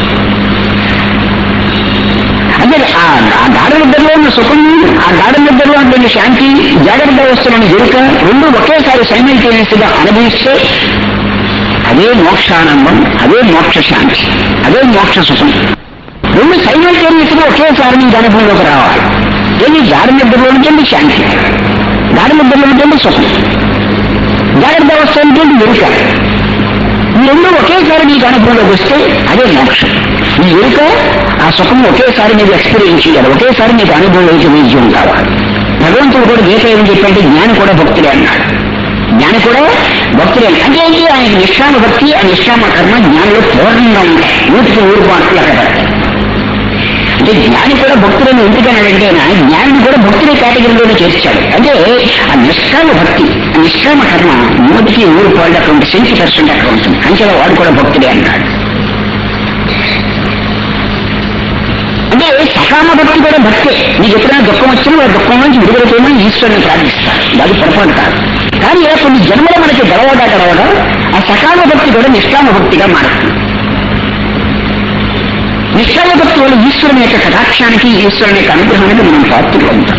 అంటే ఆ ఆ గాఢ నిద్రలో ఉన్న సుఖం ఆ గాఢ నిద్రలో అంటే శాంతి జాగ్రత్త వస్తున్న ఎరుక రెండు ఒకేసారి సైమల్టేనియస్ గా అనుభవిస్తే అదే మోక్షానందం అదే మోక్ష శాంతి అదే మోక్ష సుఖం రెండు సైమల్టేనియస్ గా ఒకేసారి నీకు అనుభవంలోకి రావాలి ఏది గాఢ నిద్రలో ఉంటుంది శాంతి గాఢ నిద్రలో ఉంటుంది సుఖం జాగ్రత్త అవస్థ ఉంటుంది ఎరుక ఈ రెండు ఒకేసారి నీకు అనుభవంలోకి వస్తే అదే మోక్షం ఈ ఎరుక ఆ సుఖం ఒకేసారి మీరు ఎక్స్పీరియన్స్ చేయాలి ఒకేసారి మీకు అనుభవంలోకి విజయం కావాలి భగవంతుడు కూడా గీత ఏం చెప్పంటే జ్ఞాని కూడా భక్తుడే అన్నాడు జ్ఞాని కూడా భక్తుడే అంటే ఏంటి ఆయనకి నిష్కామ భక్తి ఆ నిష్కామ కర్మ జ్ఞానిలో పూర్ణంగా ఉంటాయి నూటికి నూరు మార్కులు అక్కడ పడతాయి అంటే జ్ఞాని కూడా భక్తులను ఎందుకని అడిగితేనా జ్ఞానిని కూడా భక్తుల కేటగిరీలోనే చేర్చాడు అంటే ఆ నిష్కామ భక్తి ఆ నిష్కామ కర్మ నూటికి నూరు పాయింట్ అక్కడ ఉంటుంది సెంటీ పర్సెంట్ అక్కడ ఉంటుంది అంచెలో వాడు కూడా భక్తుడే అన్నాడు అంటే సకామ భక్తి కూడా భక్తే నీకు ఎప్పుడైనా దుఃఖం వచ్చినా వాడు దుఃఖం నుంచి విడుదల చేయమని ఈశ్వరుని ప్రార్థిస్తారు అది పొరపాటు కాదు కానీ ఇలా కొన్ని జన్మలు మనకి గడవడా గడవడం ఆ సకామ భక్తి కూడా నిష్కామ భక్తిగా మారుతుంది నిష్కామ భక్తి వల్ల ఈశ్వరుని యొక్క కటాక్షానికి ఈశ్వరుని యొక్క అనుగ్రహానికి మనం పాత్రలు ఉంటాం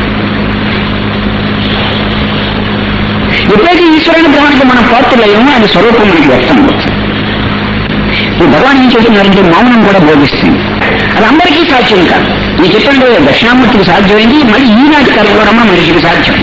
ఎప్పుడైతే ఈశ్వరానుగ్రహానికి మనం పాత్రలయ్యామో ఆయన స్వరూపం మనకి వ్యక్తం అవుతుంది ఈ భగవాన్ ఏం చేస్తున్నారంటే మౌనం కూడా బోధిస్తుంది అది అందరికీ సాధ్యం కాదు నేను చెప్పండి దక్షిణామూర్తికి సాధ్యమైంది మళ్ళీ ఈనాటి కాలంలో రమ్మ మనిషికి సాధ్యం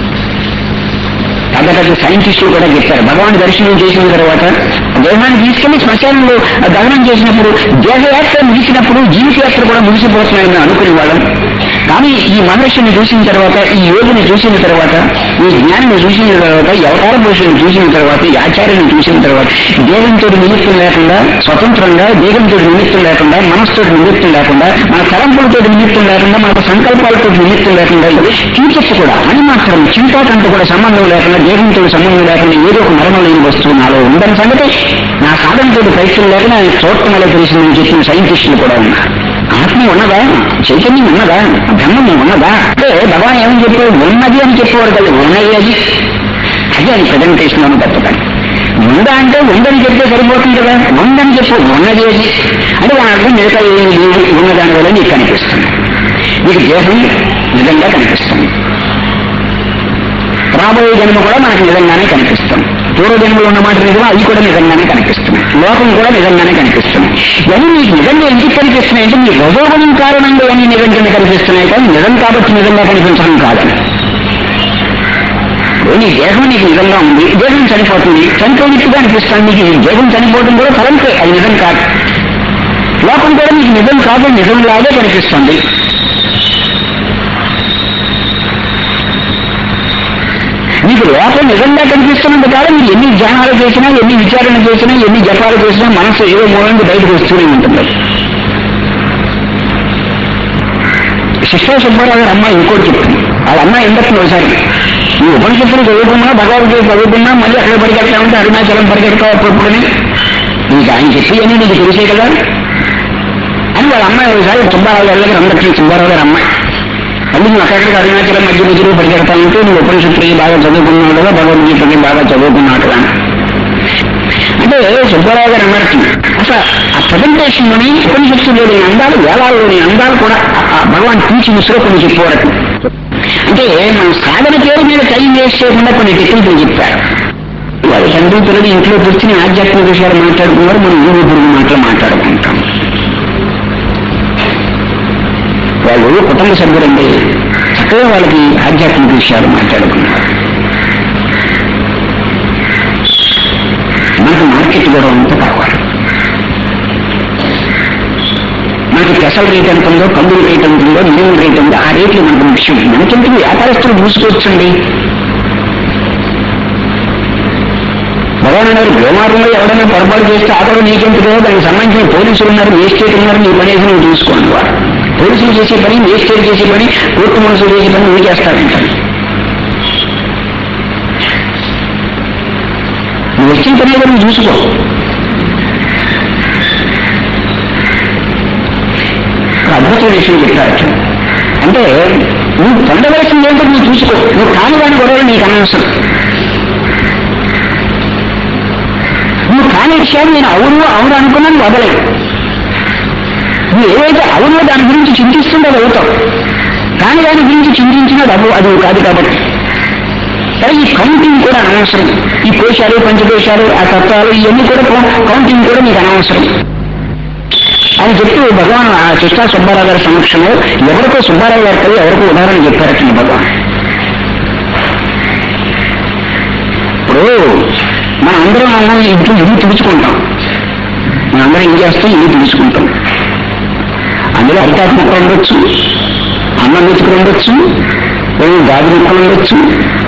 పెద్ద పెద్ద సైంటిస్టులు కూడా చెప్పారు భగవాన్ దర్శనం చేసిన తర్వాత దేహాన్ని తీసుకెళ్లి శ్మశానంలో దహనం చేసినప్పుడు దేహయాత్ర ముగిసినప్పుడు జీవితయాత్ర కూడా ముగిసిపోతున్నాయని మేము అనుకునే వాళ్ళం కానీ ఈ మహర్షిని చూసిన తర్వాత ఈ యోగిని చూసిన తర్వాత ఈ జ్ఞానిని చూసిన తర్వాత ఈ అవతార పురుషుని చూసిన తర్వాత ఈ ఆచార్యుని చూసిన తర్వాత దేహంతో నిమిత్తం లేకుండా స్వతంత్రంగా దేహంతో నిమిత్తం లేకుండా మనస్సుతో నిమిత్తం లేకుండా మన తలంపులతో నిమిత్తం లేకుండా మన సంకల్పాలతో నిమిత్తం లేకుండా టీచర్స్ కూడా అని మాత్రం చింతాకంటూ కూడా సంబంధం లేకుండా దేహంతో సంబంధం లేకుండా ఏదో ఒక మరణం లేని వస్తువు నాలో ఉందని సంగతి నా సాధనతో పరీక్షలు లేకుండా ఆయన చూడటంలో తెలిసిందని చెప్పిన సైంటిస్టులు కూడా ఉన్నారు ఆత్మ ఉన్నదా చైతన్యం ఉన్నదా బ్రహ్మం ఉన్నదా అంటే భగవాన్ ఏమని చెప్పారు ఉన్నది అని చెప్పేవారు కదా ఉన్నది అది అది అది ప్రజెంటేషన్ అని తప్పకండి ఉందా అంటే ఉందని చెప్తే సరిపోతుంది కదా ఉందని చెప్పు ఉన్నది అది అంటే దాని అర్థం మిగతా ఏమి లేదు ఉన్నదాని వల్ల నీకు కనిపిస్తుంది నీకు దేహం నిజంగా కనిపిస్తుంది రాబోయే జన్మ కూడా మనకు నిజంగానే కనిపిస్తుంది పూర్వ జన్మలో ఉన్న మాట నిజమో అవి కూడా నిజంగానే కనిపిస్తున్నాయి లోకం కూడా నిజంగానే కనిపిస్తుంది ఇవన్నీ నీకు నిజంగా ఎందుకు కనిపిస్తున్నాయి అంటే నీ రజోగుణం కారణంగా ఇవన్నీ నిజంగానే కనిపిస్తున్నాయి కానీ నిజం కాబట్టి నిజంగా కనిపించడం కాదని ఇప్పుడు నీ దేహం నీకు నిజంగా ఉంది దేహం చనిపోతుంది చనిపోయినట్టుగా అనిపిస్తుంది నీకు ఈ దేహం చనిపోవడం కూడా తలంపే అది నిజం కాదు లోకం కూడా నీకు నిజం కాదు నిజం లాగే కనిపిస్తుంది మీకు లోపల నిజంగా కనిపిస్తున్నంత కాలం మీరు ఎన్ని ధ్యానాలు చేసినా ఎన్ని విచారణ చేసినా ఎన్ని జపాలు చేసినా మనసు ఏదో మూలంగా బయటకు వస్తూనే ఉంటుంది శిష్ట సుబ్బారావు గారు అమ్మాయి ఇంకోటి చెప్తుంది వాళ్ళ అమ్మాయి ఎందుకు ఒకసారి ఈ ఉపనిషత్తులు చదువుకున్నా భగవద్గీత చదువుకున్నా మళ్ళీ అక్కడ పరిగెడతా ఉంటే అరుణాచలం పరిగెడతావు అప్పుడప్పుడని ఇంకా ఆయన చెప్పి అని నీకు తెలిసే కదా అని వాళ్ళ అమ్మాయి ఒకసారి సుబ్బారావు గారి దగ్గర అందరికీ సుబ్బారావు గారి అమ్మాయి మళ్ళీ నువ్వు అక్కడికి అరుణాచలం మధ్య మధ్యలో పరిగెడతా ఉంటే నువ్వు ఉపనిషత్తులకి బాగా చదువుకున్నావు కదా భగవద్గీతకి బాగా చదువుకున్నావు కదా అంటే సుబ్బారావు గారు అన్నట్టు అసలు ఆ ప్రజెంటేషన్లోని ఉపనిషత్తులోని అందాలు వేలాల్లోని అందాలు కూడా ఆ భగవాన్ టీచింగ్స్ లో కొన్ని చెప్పేవారు అంటే మన సాధన పేరు మీద టైం వేస్ట్ చేయకుండా కొన్ని టెక్నికలు చెప్పారు వాళ్ళ తండ్రి పిల్లలు ఇంట్లో కూర్చుని ఆధ్యాత్మిక విషయాలు మాట్లాడుకున్నారు మనం ఊరు పురుగు మాటలు మాట్లాడుకుంటాం వాళ్ళు కుటుంబ సభ్యులండి చక్కగా వాళ్ళకి ఆధ్యాత్మిక విషయాలు మాట్లాడుకున్నారు మనకు మార్కెట్ కూడా అంత కావాలి మనకి పెసల్ రేట్ ఎంత ఉందో కందులు రేట్ ఎంత ఉందో మినిమం రేట్ ఉందో ఆ రేట్లు మనకు ముఖ్యం మనకెందుకు వ్యాపారస్తులు మూసుకోవచ్చండి భగవాన్ గారు ప్రేమారంలో ఎవరైనా పొరపాటు చేస్తే ఆటో నీకెందుకు దానికి సంబంధించిన పోలీసులు ఉన్నారు ఏ స్టేట్ ఉన్నారు నీ పని నువ్వు చూసుకోండి వాడు పోలీసులు చేసే పని ఏ స్టేట్ చేసే పని కోర్టు మనుషులు చేసే పని నువ్వు చేస్తారంటారు నువ్వు వచ్చిన పని ఏదో నువ్వు చూసుకో ఒక అద్భుతమైన విషయం చెప్పారు అంటే నువ్వు పొందవలసింది ఏంటో నువ్వు చూసుకో నువ్వు కాని దాని గొడవలు నీకు అనవసరం నువ్వు కాని విషయాలు నేను అవును అవును అనుకున్నాను వదలేదు నువ్వు ఏదైతే అవునో దాని గురించి చింతిస్తుందో అది అవుతావు కానీ దాని గురించి చింతించినది అవు అది కాదు కాబట్టి సరే ఈ కౌంటింగ్ కూడా అనవసరం ఈ కోశాలు పంచకోశాలు ఆ తత్వాలు ఇవన్నీ కూడా కౌంటింగ్ కూడా నీకు అనవసరం అని చెప్పి భగవాన్ ఆ చిట్టా సుబ్బారావు గారి సమక్షంలో ఎవరికో సుబ్బారావు గారి కవి ఎవరికో ఉదాహరణ చెప్పారట భగవాన్ ఇప్పుడు మన అందరం అన్నం ఇంట్లో ఇల్లు తుడుచుకుంటాం మన అందరం ఏం చేస్తాం ఇల్లు తుడుచుకుంటాం అందులో అరిటాకు ముక్క ఉండొచ్చు అన్నం మెతుకులు ఉండొచ్చు ఏమి గాజు ముక్కలు ఉండొచ్చు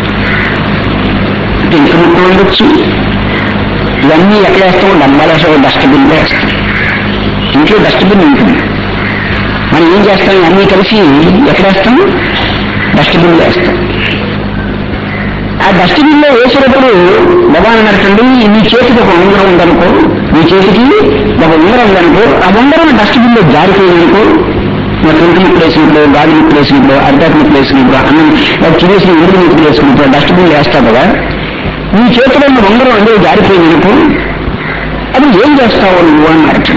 పెంకు ముక్కలు ఉండొచ్చు ఇవన్నీ ఎక్కడ వేస్తాం డబ్బాలేసో డస్ట్బిన్ వేస్తాం ఇంట్లో డస్ట్బిన్ ఉంటుంది మనం ఏం చేస్తాం అన్నీ కలిసి ఎక్కడ వేస్తాం డస్ట్బిన్ వేస్తాం ఆ డస్ట్బిన్ లో వేసేటప్పుడు భగవాన్ అన్నట్టండి నీ చేతికి ఒక ఉంగరం ఉందనుకో నీ చేతికి ఒక ఉంగరం ఉందనుకో ఆ ఉంగరం డస్ట్బిన్ లో జారిపోయిందనుకో నా పెంకు ముక్కలు వేసినప్పుడు గాజు ముక్కలు వేసినప్పుడు అరిటాకు ముక్కలు వేసినప్పుడు అన్నం చిరేసిన ఇంటి ముక్కలు వేసినప్పుడు డస్ట్బిన్ వేస్తావు కదా నీ చేతిలో ఉన్న ఉంగరం అందులో జారిపోయిందనుకో అది ఏం చేస్తావు నువ్వు అన్నారట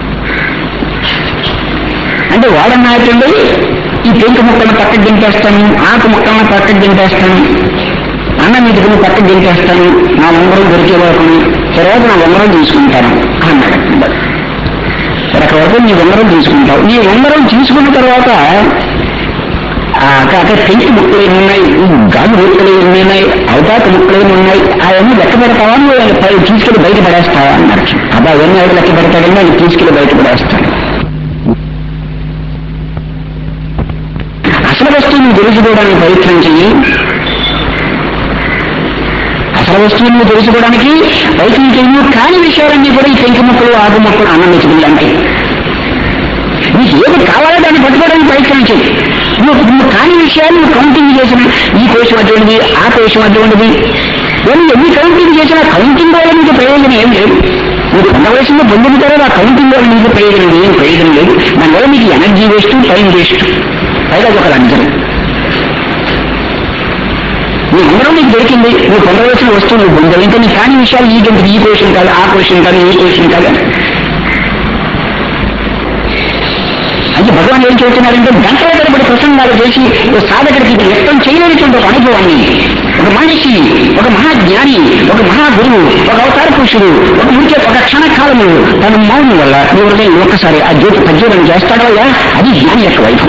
అంటే వాడన్నాయటండి ఈ పెంకు ముక్కలను పక్కకు దింపేస్తాను ఆకు ముక్కలను పక్కకు దింపేస్తాను అన్నం ఇటుకుని పక్కకు దింపేస్తాను నా ఉంగరం దొరికే వరకు తర్వాత నా ఉంగరం తీసుకుంటాను అన్నాడు అక్కడ వరకు నీ ఉంగరం తీసుకుంటావు నీ ఉంగరం తీసుకున్న తర్వాత ఆ కాక పెంకు ముక్కలు ఎన్ని ఉన్నాయి గాజు ముక్కలు ఎన్ని ఉన్నాయి అవతాక ముక్కలు ఎన్ని ఉన్నాయి అవన్నీ లెక్క పెడతావా నువ్వు ఆయన పై తీసుకెళ్లి బయట పడేస్తావా అన్నారు అబ్బా అవన్నీ ఎవరు లెక్క పెడతాడని ఆయన తీసుకెళ్లి బయట పడేస్తాడు అసలు వస్తువుని తెలుసుకోవడానికి ప్రయత్నం చెయ్యి అసలు వస్తువుని తెలుసుకోవడానికి ప్రయత్నం చెయ్యి కాని విషయాలన్నీ కూడా ఈ పెంకు ముక్కలు ఆకు ముక్కలు అన్నం మెతుకులు అంటాయి నీకు ఏది కావాలో దాన్ని పట్టుకోవడానికి ప్రయత్నం చెయ్యి నువ్వు నువ్వు కాని విషయాలు నువ్వు కౌంటింగ్ చేసిన ఈ కోశం అటువంటిది ఆ కోశం అటువంటిది నేను ఎన్ని కౌంటింగ్ చేసినా కౌంటింగ్ వల్ల నీకు ప్రయోజనం ఏం లేదు నువ్వు పొందవలసింది పొందిన తర్వాత ఆ కౌంటింగ్ వల్ల నీకు ప్రయోజనం ఏం ప్రయోజనం లేదు దానివల్ల నీకు ఎనర్జీ వేస్ట్ టైం వేస్ట్ పైగా అది ఒక లంచం నీ ఉంగరం నీకు దొరికింది నువ్వు పొందవలసిన వస్తువు నువ్వు పొందాలి ఇంకా నీ కాని విషయాలు ఈ గంట ఈ క్వశ్చన్ కాదు ఆ క్వశ్చన్ కాదు ఈ క్వశ్చన్ కాదు అంటే భగవాన్ ఏం చెబుతున్నారంటే గంటల తరబడి ప్రసంగాలు చేసి ఓ సాధకుడికి వ్యక్తం చేయలేనటువంటి ఒక అనుభవాన్ని ఒక మనిషి ఒక మహాజ్ఞాని ఒక మహాగురువు ఒక అవతార పురుషుడు ఒక మురికే ఒక క్షణకాలము తన మౌనం వల్ల నీ హృదయం ఒక్కసారి ఆ జ్యోతి ప్రజ్వలం చేస్తాడో అది జ్ఞాని యొక్క వైఫల్యం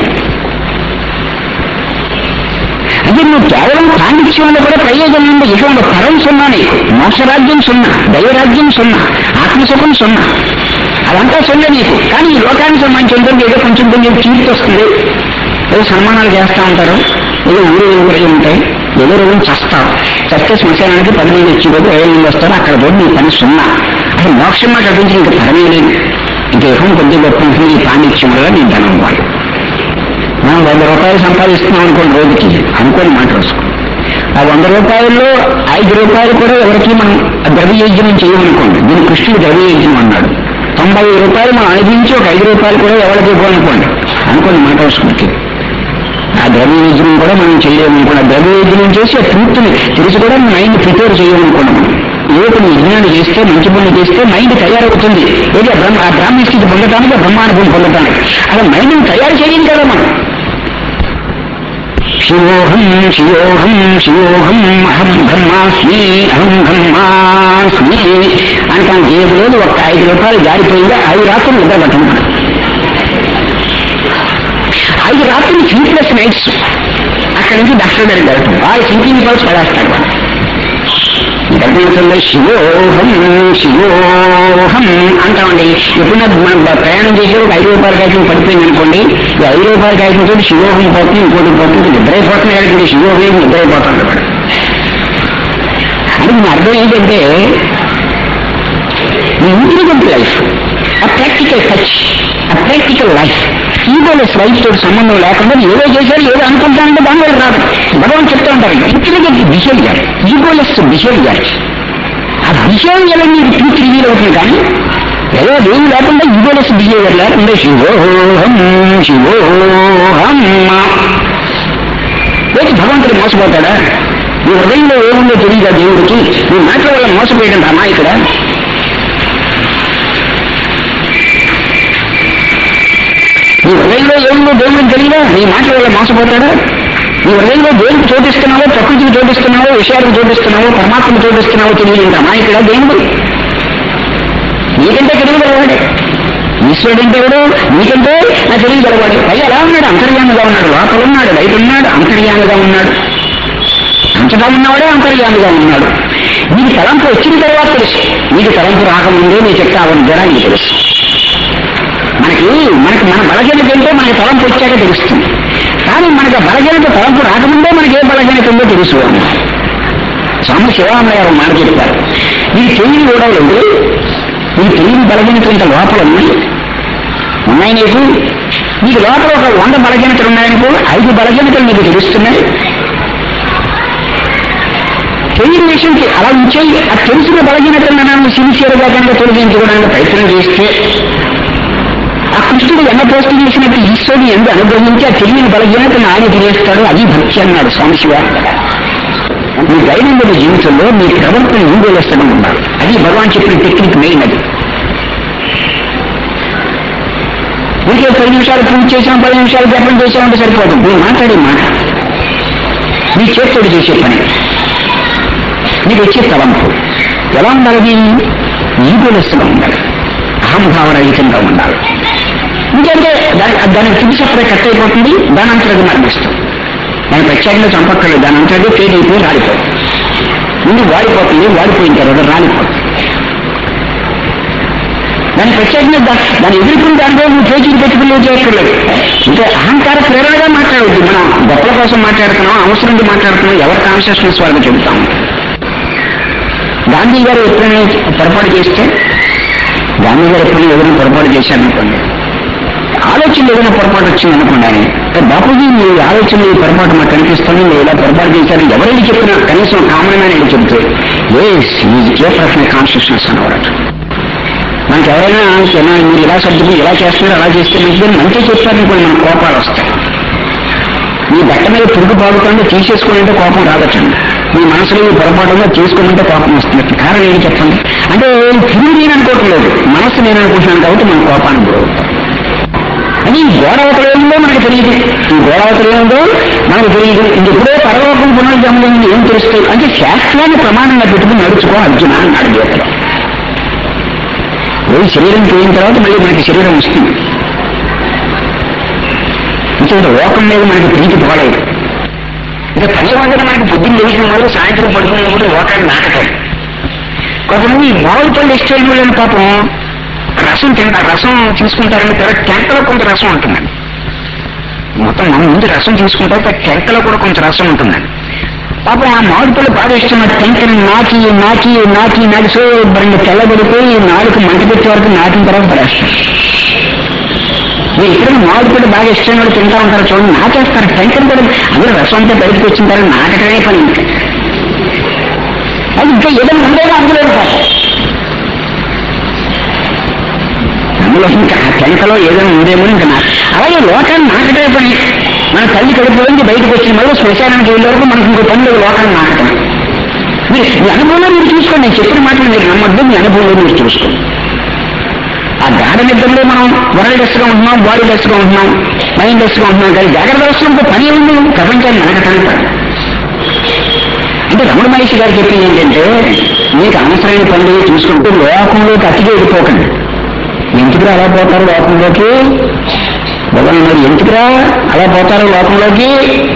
అంటే నువ్వు కేవలం పాండిత్యం వల్ల కూడా ప్రయోజనం ఉంది ఇటువంటి పరం సున్నా నీకు మోక్షరాజ్యం సున్నా దైవరాజ్యం సున్నా ఆత్మసుఖం సున్నా అదంతా సున్నా నీకు కానీ ఈ లోకానికి సంబంధించి ఉంటుంది ఏదో కొంచెం కొంచెం కీర్తి వస్తుంది ఏదో సన్మానాలు చేస్తూ ఉంటారు ఏదో ఊరు ఊరే ఉంటాయి ఏదో రోజు చస్తావు చస్తే శ్మశానానికి పది మంది వచ్చి పోతే ఏడు మంది వస్తారు అక్కడ పోయి నీ పని సున్నా అసలు మోక్షం మాట అటువంటి ఇంకా పరమే లేదు ఇంకా ఎక్కువ కొద్ది గొప్ప ఉంటుంది ఈ పాండిత్యం వల్ల నీ ధనం వాళ్ళు మనం వంద రూపాయలు సంపాదిస్తున్నాం అనుకోండి రోజుకి అనుకోని మాట రాసుకో ఆ వంద రూపాయల్లో ఐదు రూపాయలు కూడా ఎవరికి మనం ద్రవ్యయజ్ఞం చేయమనుకోండి దీని కృష్ణుడు ద్రవ్యయజ్ఞం అన్నాడు తొంభై రూపాయలు మనం అనుభవించి ఒక ఐదు రూపాయలు కూడా ఎవరికి ఇవ్వాలనుకోండి అనుకోండి మాట రాసుకుంటే ఆ ద్రవ్యయజ్ఞం కూడా మనం చేయలేమనుకోండి ఆ ద్రవ్యయజ్ఞం చేసి ఆ పూర్తిని తెలిసి కూడా మైండ్ ప్రిపేర్ చేయమనుకున్నాం ఏదో కొన్ని యజ్ఞాలు చేస్తే మంచి పనులు చేస్తే మైండ్ తయారవుతుంది ఏది ఆ బ్రహ్మ ఆ బ్రాహ్మణ స్థితి పొందటానికి ఆ బ్రహ్మానుభవం పొందటానికి అలా మైండ్ని తయారు చేయం కదా మనం శివోహం శివోహం శివోహం అహం బ్రహ్మాస్మి అహం బ్రహ్మాస్మి అంటాం ఏ రోజు ఒక ఐదు రూపాయలు జారిపోయిందో ఐదు రాత్రులు నిద్ర పట్టమన్నాడు ఐదు రాత్రులు స్లీప్లెస్ నైట్స్ అక్కడి నుంచి డాక్టర్ దగ్గరికి వెళ్తాం వాళ్ళు సింకింగ్ పల్స్ పడేస్తాడు వాడు దగ్గర శివోహం శివోహం అంటామండి ఎప్పుడన్నా మనం ప్రయాణం చేసే ఒక ఐదు రూపాయల కాగితం పడిపోయింది అనుకోండి ఈ ఐదు రూపాయల కాగితం తోటి శివోహం పోతుంది ఇంకోటి పోతుంది నిద్రైపోతుంది కాబట్టి శివోహం నిద్రైపోతుంది వాడు అంటే దీని అర్థం ఏంటంటే ఈ ఇంటెలిజెంట్ లైఫ్ ఆ ప్రాక్టికల్ టచ్ ఆ ప్రాక్టికల్ లైఫ్ ఈగోలెస్ లైఫ్ తోటి సంబంధం లేకుండా ఏదో చేశారు ఏదో అనుకుంటానంటే దాని వల్ల రాదు భగవాన్ చెప్తూ ఉంటారు ఇంటెలిజెంట్ బిహేవియర్ ఈగోలెస్ బిహేవియర్ ఆ బిహేవియర్ అనేది పూర్తి రివీల్ అవుతుంది కానీ ఏదో ఏం లేకుండా ఈగోలెస్ బిహేవియర్ లేకుండా శివోహం శివోహం ఏంటి భగవంతుడు మోసపోతాడా నీ హృదయంలో ఏముందో తెలియదా దేవుడికి నీ మాటల వల్ల మోసపోయడం అమ్మా ఇక్కడ నీ హృదయంలో ఏముందో దేవుడికి తెలియదా నీ మాటల వల్ల మోసపోతాడా నీ హృదయంలో దేవుడికి చోటిస్తున్నావో ప్రకృతికి చోటిస్తున్నావో విషయాలకు చోటిస్తున్నావో పరమాత్మకు చోటిస్తున్నావో తెలియదు అమ్మా ఇక్కడ దేవుడు నీకంటే తెలియగలవాడే ఈశ్వరుడు అంటే ఎవడు నీకంటే నా తెలియగలవాడు పై ఎలా ఉన్నాడు అంతర్యామిగా ఉన్నాడు లోపల ఉన్నాడు బయట ఉన్నాడు అంతర్యామిగా ఉన్నాడు అంతటా ఉన్నవాడే అంతర్యామిగా ఉన్నాడు నీకు తలంపు వచ్చిన తర్వాత తెలుసు నీకు తలంపు రాకముందే నీ చెక్క అవన్నీ కూడా నీకు తెలుసు మనకి మనకి మన బలహీనత ఏంటో మనకి తలంపు వచ్చాక తెలుస్తుంది కానీ మనకు ఆ బలహీనత తలంపు రాకముందే మనకి ఏ బలహీనత ఉందో తెలుసు స్వామి శివామయ్య గారు మాట చెప్పారు ఈ తెలియని కూడా లేదు ఈ తెలియని బలహీనత ఇంత లోపల ఉన్నాయి ఉన్నాయి నీకు నీకు లోపల ఒక వంద బలహీనతలు ఉన్నాయనుకో ఐదు బలహీనతలు నీకు తెలుస్తున్నాయి తెలియని విషయంకి అలా ఉంచేయి ఆ తెలిసిన బలహీనతలను మనం సిన్సియర్గా కనుక తొలగించుకోవడానికి ప్రయత్నం చేస్తే ఆ కృష్ణుడు ఎన్న పోస్ట్ చేసినట్టు ఈశ్వరుని ఎందు అనుగ్రహించి ఆ తెలియని బలహీనతను ఆయన తినేస్తాడు అది భక్తి అన్నాడు స్వామి శివ మీ దైనందిన జీవితంలో మీ ప్రవర్తన ఇంగోలేస్తడం ఉండాలి అది భగవాన్ చెప్పిన టెక్నిక్ మెయిన్ అది ఇంకే పది నిమిషాలు పూజ చేసాం పది నిమిషాలు జపం చేసామంటే సరిపోదు మీరు మాట్లాడే మాట మీ చేతుడు చేసే పని నీకు వచ్చే తలంపు ఎలా ఉండాలి ఈగోలెస్గా ఉండాలి అహంభావరహితంగా ఉండాలి ఎందుకంటే దాని దానికి తెలిసి అప్పుడే కట్ అయిపోతుంది దాని అంతరం మరణిస్తాం దాని ప్రత్యేకంగా చంపక్కర్లేదు దాని అంతరం ఫెయిల్ అయిపోయి రాలిపోతుంది ముందు వాడిపోతుంది వాడిపోయిన తర్వాత రాలిపోతుంది దాని ప్రత్యేకంగా దా- దాన్ని ఎదుర్కొన్న దాంట్లో నువ్వు పేచీలు పెట్టుకుని చేయక్కర్లేదు అంటే అహంకార ప్రేరణగా మాట్లాడవద్దు మనం గొప్పల కోసం మాట్లాడుతున్నాం అవసరం మాట్లాడుతున్నాం ఎవరి కాన్షియస్నెస్ వాళ్ళకి చెబుతాం గాంధీ గారు ఎప్పుడైనా పొరపాటు చేస్తే గాంధీ గారు ఎప్పుడైనా ఏదైనా పొరపాటు చేశారనుకోండి ఆలోచనలు ఏదైనా పొరపాటు వచ్చింది అనుకోండి ఆయన "ఏ బాపూజీ మీ ఆలోచన ఈ పొరపాటు మాకు కనిపిస్తుంది మీరు ఇలా పొరపాటు చేశారు ఎవరైనా చెప్పినా కనీసం కామన్ మ్యాన్ వెళ్ళి చెబితే ఏ ఏ ప్రశ్న కాన్షియస్నెస్ అనేవారట మనకి ఎవరైనా "ఏనా, మీరు ఇలా సర్దుకు ఇలా చేస్తున్నారు అలా చేస్తే మంచిదని మంచిగా చెప్పారనుకోండి మన కోపాలు వస్తాయి మీ బట్ట మీద పురుగు పాడుతుంటే తీసేసుకోవాలంటే కోపం రాదటండి మీ మనసులో ఈ పొరపాటుగా చేసుకోమంటే కోపం వస్తుంది కారణం ఏంటి చెప్పండి అంటే తిరిగి నేను అనుకోవటం లేదు మనసు నేను అనుకుంటున్నాను కాబట్టి మన కోపానికి గురవుతాం అది ఈ గోడవతల ఏందో మనకు తెలియదు ఈ గోడవతల ఏందో మనకు తెలియదు ఇంకెప్పుడో పరలోకం పునర్జన్మం ఏం తెలుస్తాయి అంటే శాస్త్రాన్ని ప్రమాణంగా పెట్టుకుని నడుచుకో అర్జున అన్నాడు గీతలో పోయి శరీరం పోయిన తర్వాత మళ్ళీ మనకి శరీరం వస్తుంది ఇంకొక లోకం మీద మనకి ప్రీతి పోలేదు ఇంకా పని వందన మనకి పొద్దున్న లేచిన వాళ్ళు సాయంత్రం పడుకున్నప్పుడు లోకాన్ని నాటకం కొంతమంది మామిడి పళ్ళు ఇష్టం వాళ్ళని పాపం రసం తింటారు రసం తీసుకుంటారని తర్వాత టెంకలో కొంత రసం ఉంటుందండి మొత్తం మనం ముందు రసం తీసుకుంటారు తర్వాత టెంకలో కూడా కొంచెం రసం ఉంటుందండి పాపం ఆ మామిడి పళ్ళు బాగా ఇష్టం ఆ టెంకని నాకి నాకి నాకి నాకి సో బరంగా తెల్లబడిపోయి నాలుగు మంట పెట్టే వరకు నాటిన తర్వాత పడేస్తారు మీరు ఇక్కడ మామిడి పళ్ళు బాగా ఇష్టం కూడా తింటా ఉంటారు చూడండి నాకేస్తారు టెంకర్ కూడా అందరూ రసం అంతా బయటకు వచ్చిన తర్వాత నాటకమే పని ఇంకా అది ఇంకా ఏదైనా ఉండేదో అందులో పాపం అందులో ఇంకా ఆ టెంకలో ఏదైనా ఉందేమో ఇంకా నా అలాగే లోకాన్ని నాకటే పని మన తల్లి కడుపు నుంచి బయటకు వచ్చిన మళ్ళీ శ్మశానానికి వెళ్ళే వరకు మనకి ఇంకో పని లేదు లోకాన్ని నాకటం మీరు మీ అనుభవంలో మీరు చూసుకోండి నేను చెప్పిన మాటలు మీరు నమ్మద్దు మీ అనుభవంలో మీరు చూసుకోండి ఆ గాఢ నిద్రలో మనం వరల్డ్ డెస్ట్గా ఉంటున్నాం బాడీ డెస్ట్గా ఉంటున్నాం మైండ్ డెస్ట్గా ఉంటున్నాం కానీ జాగ్రత్త అవసరంతో పని ఉంది ప్రపంచాన్ని నడకటానికి అంటే రమణ మహర్షి గారు చెప్పింది ఏంటంటే మీకు అవసరమైన పనులు చూసుకుంటూ లోకంలోకి అతిగా వెళ్ళిపోకండి ఎందుకురా అలా పోతారు లోకంలోకి భగవాన్ మరి ఎందుకురా అలా పోతారు లోకంలోకి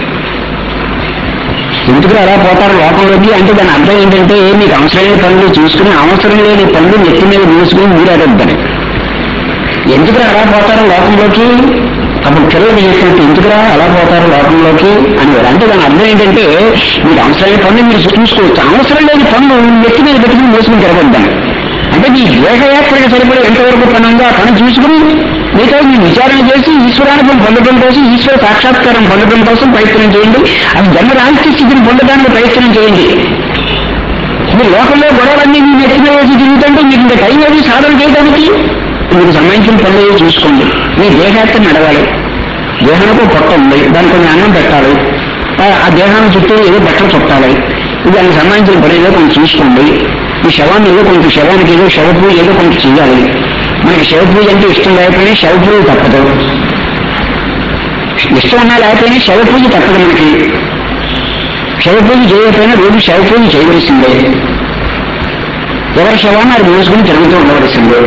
ఎందుకురా అలా పోతారు లోకంలోకి అంటే దాని అర్థం ఏంటంటే మీకు అవసరమైన పనులు చూసుకుని అవసరం లేని పనులు నెత్తి మీద మూసుకుని మీరాడొద్దని ఎందుకురా అలా పోతారు లోకంలోకి అప్పుడు పిల్లలు చేసినట్టు ఎందుకురా అలా పోతారు లోకంలోకి అనేవారు అంటే దాని అర్థం ఏంటంటే మీకు అవసరమైన పనులు మీరు చూసుకోవచ్చు అవసరం లేని పనులు నెత్తి మీద పెట్టుకుని మూసుకుని తిరగొద్దని అంటే మీ దేహయాత్రకు సరిపడే ఎంతవరకు పని ఉందో ఆ పని చూసుకుని మీతో మీ విచారణ చేసి ఈశ్వరానుభవం పొందడం కోసం ఈశ్వర సాక్షాత్కారం పొందడం కోసం ప్రయత్నం చేయండి అది జన్మ రాహిత్య స్థితిని పొందడానికి ప్రయత్నం చేయండి మీ లోకంలో గొడవలన్నీ మీ నెత్తి మీద వేసి తిరుగుతుంటే మీకు ఇంకా టైం ఏది సాధన చేయడానికి మీకు సంబంధించిన పనులు ఏవి చూసుకోండి మీ దేహాత్మ నడవాలి దేహానికి పొట్ట ఉంది దానికి కొంచెం అన్నం పెట్టాలి ఆ- ఆ దేహాన్ని చుట్టూ ఏదో బట్టలు చుట్టాలి దానికి సంబంధించిన పని ఏదో కొంచెం చూసుకోండి ఈ శవాన్ని ఏదో కొంచెం శవానికి ఏదో శవ పూజ ఏదో కొంచెం చేయాలి మనకి శవ పూజ అంటే ఇష్టం లేకపోయినా శవ పూజ తప్పదు ఇష్టం ఉన్నా లేకపోయినా శవ పూజ తప్పదు మనకి శవ పూజ చేయకపోయినా రోజు శవ పూజ చేయవలసిందే ఎవరి శవాన్ని అది మోసుకుని తిరుగుతూ ఉండవలసిందే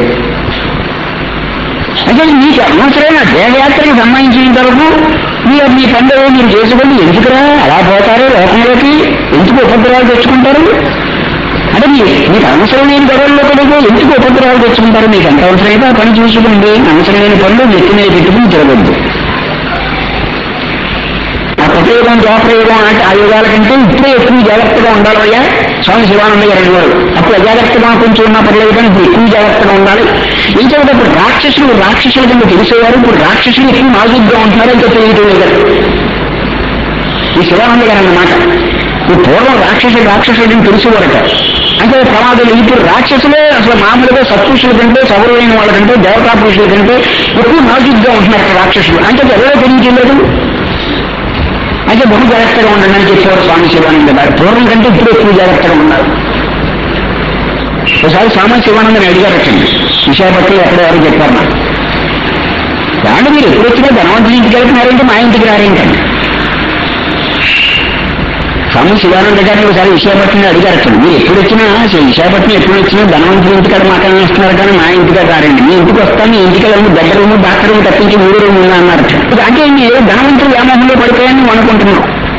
అంటే మీకు అనవసరమైన దేహయాత్రకు సంబంధించినంత వరకు మీరు మీ పండుగ మీరు చేసుకోండి ఎందుకురా అలా పోతారు లోకంలోకి ఎందుకు ఉపద్రవాలు తెచ్చుకుంటారు అంటే మీ మీకు అవసరం లేని గొడవల్లో కూడా ఎందుకు ఉపద్రవాలు తెచ్చుకుంటారు మీకు ఎంత అవసరమైతే ఆ పని చూసుకోండి అవసరం లేని పనులు నెత్తి మీద పెట్టుకుని తిరగద్దు కృతయుగం ద్వాపరయుగం అంటే ఆ యుగాల కంటే ఇప్పుడే ఎక్కువ జాగ్రత్తగా ఉండాలయ్యా స్వామి శివానంద గారు అనేవారు అప్పుడు అజాగ్రత్తగా కొంచెం ఉన్నా పర్లేదు కానీ ఇప్పుడు ఎక్కువ జాగ్రత్తగా ఉండాలి ఏం చెప్పంటే ఇప్పుడు రాక్షసులు రాక్షసుల కింద తెలిసేవారు ఇప్పుడు రాక్షసులు ఎక్కువ నాజుగ్గా ఉంటున్నారు ఇంకా తెలియటం లేదు ఈ శివానంద గారు అన్నమాట ఈ పూర్వం రాక్షసులు రాక్షసులని తెలిసేవారట అంటే ప్రమాదాలు ఇప్పుడు రాక్షసులే అసలు మామూలుగా సత్పురుషుల కంటే సౌరవైన వాళ్ళకంటే దేవతా పురుషుల కంటే ఎక్కువ నాజుగ్గా ఉంటున్నారు రాక్షసులు అంటే ఎవరో తెలియట్లేదు అయితే బహు జాగ్రత్తగా ఉండండి అని చెప్పేవారు స్వామి శివానంద గారు పూర్వం కంటే ఇప్పుడు ఎక్కువ జాగ్రత్తగా ఉన్నారు ఒకసారి స్వామి శివానందని అడిగారు వచ్చింది విశాఖపట్నం ఎక్కడ ఎవరు చెప్పారు నాకు దాన్ని మీరు ఎప్పుడు వచ్చినా ధనవంతుని ఇంటికి వెళ్తున్నారంటే మా ఇంటికి రారేంటండి స్వామి శివానంద గారిని ఒకసారి విశాఖపట్నం అడిగారు అసలు మీరు ఎప్పుడు వచ్చినా అసలు విశాఖపట్నం ఎప్పుడు వచ్చినా ధనవంతుల ఇంటికాడ మాట్లాడేస్తున్నారు కానీ మా ఇంటికాడ రారండి మీ ఇంటికి వస్తాను మీ ఇంటికి వెళ్ళి బెడ్ రూమ్ బాత్ రూమ్ తప్పించి మూడు రూమ్ ఉందా అన్నారు అంటే ఏంటి ధనవంతులు వ్యామోహంలో పడిపోయాయని నువ్వు అనుకుంటున్నావు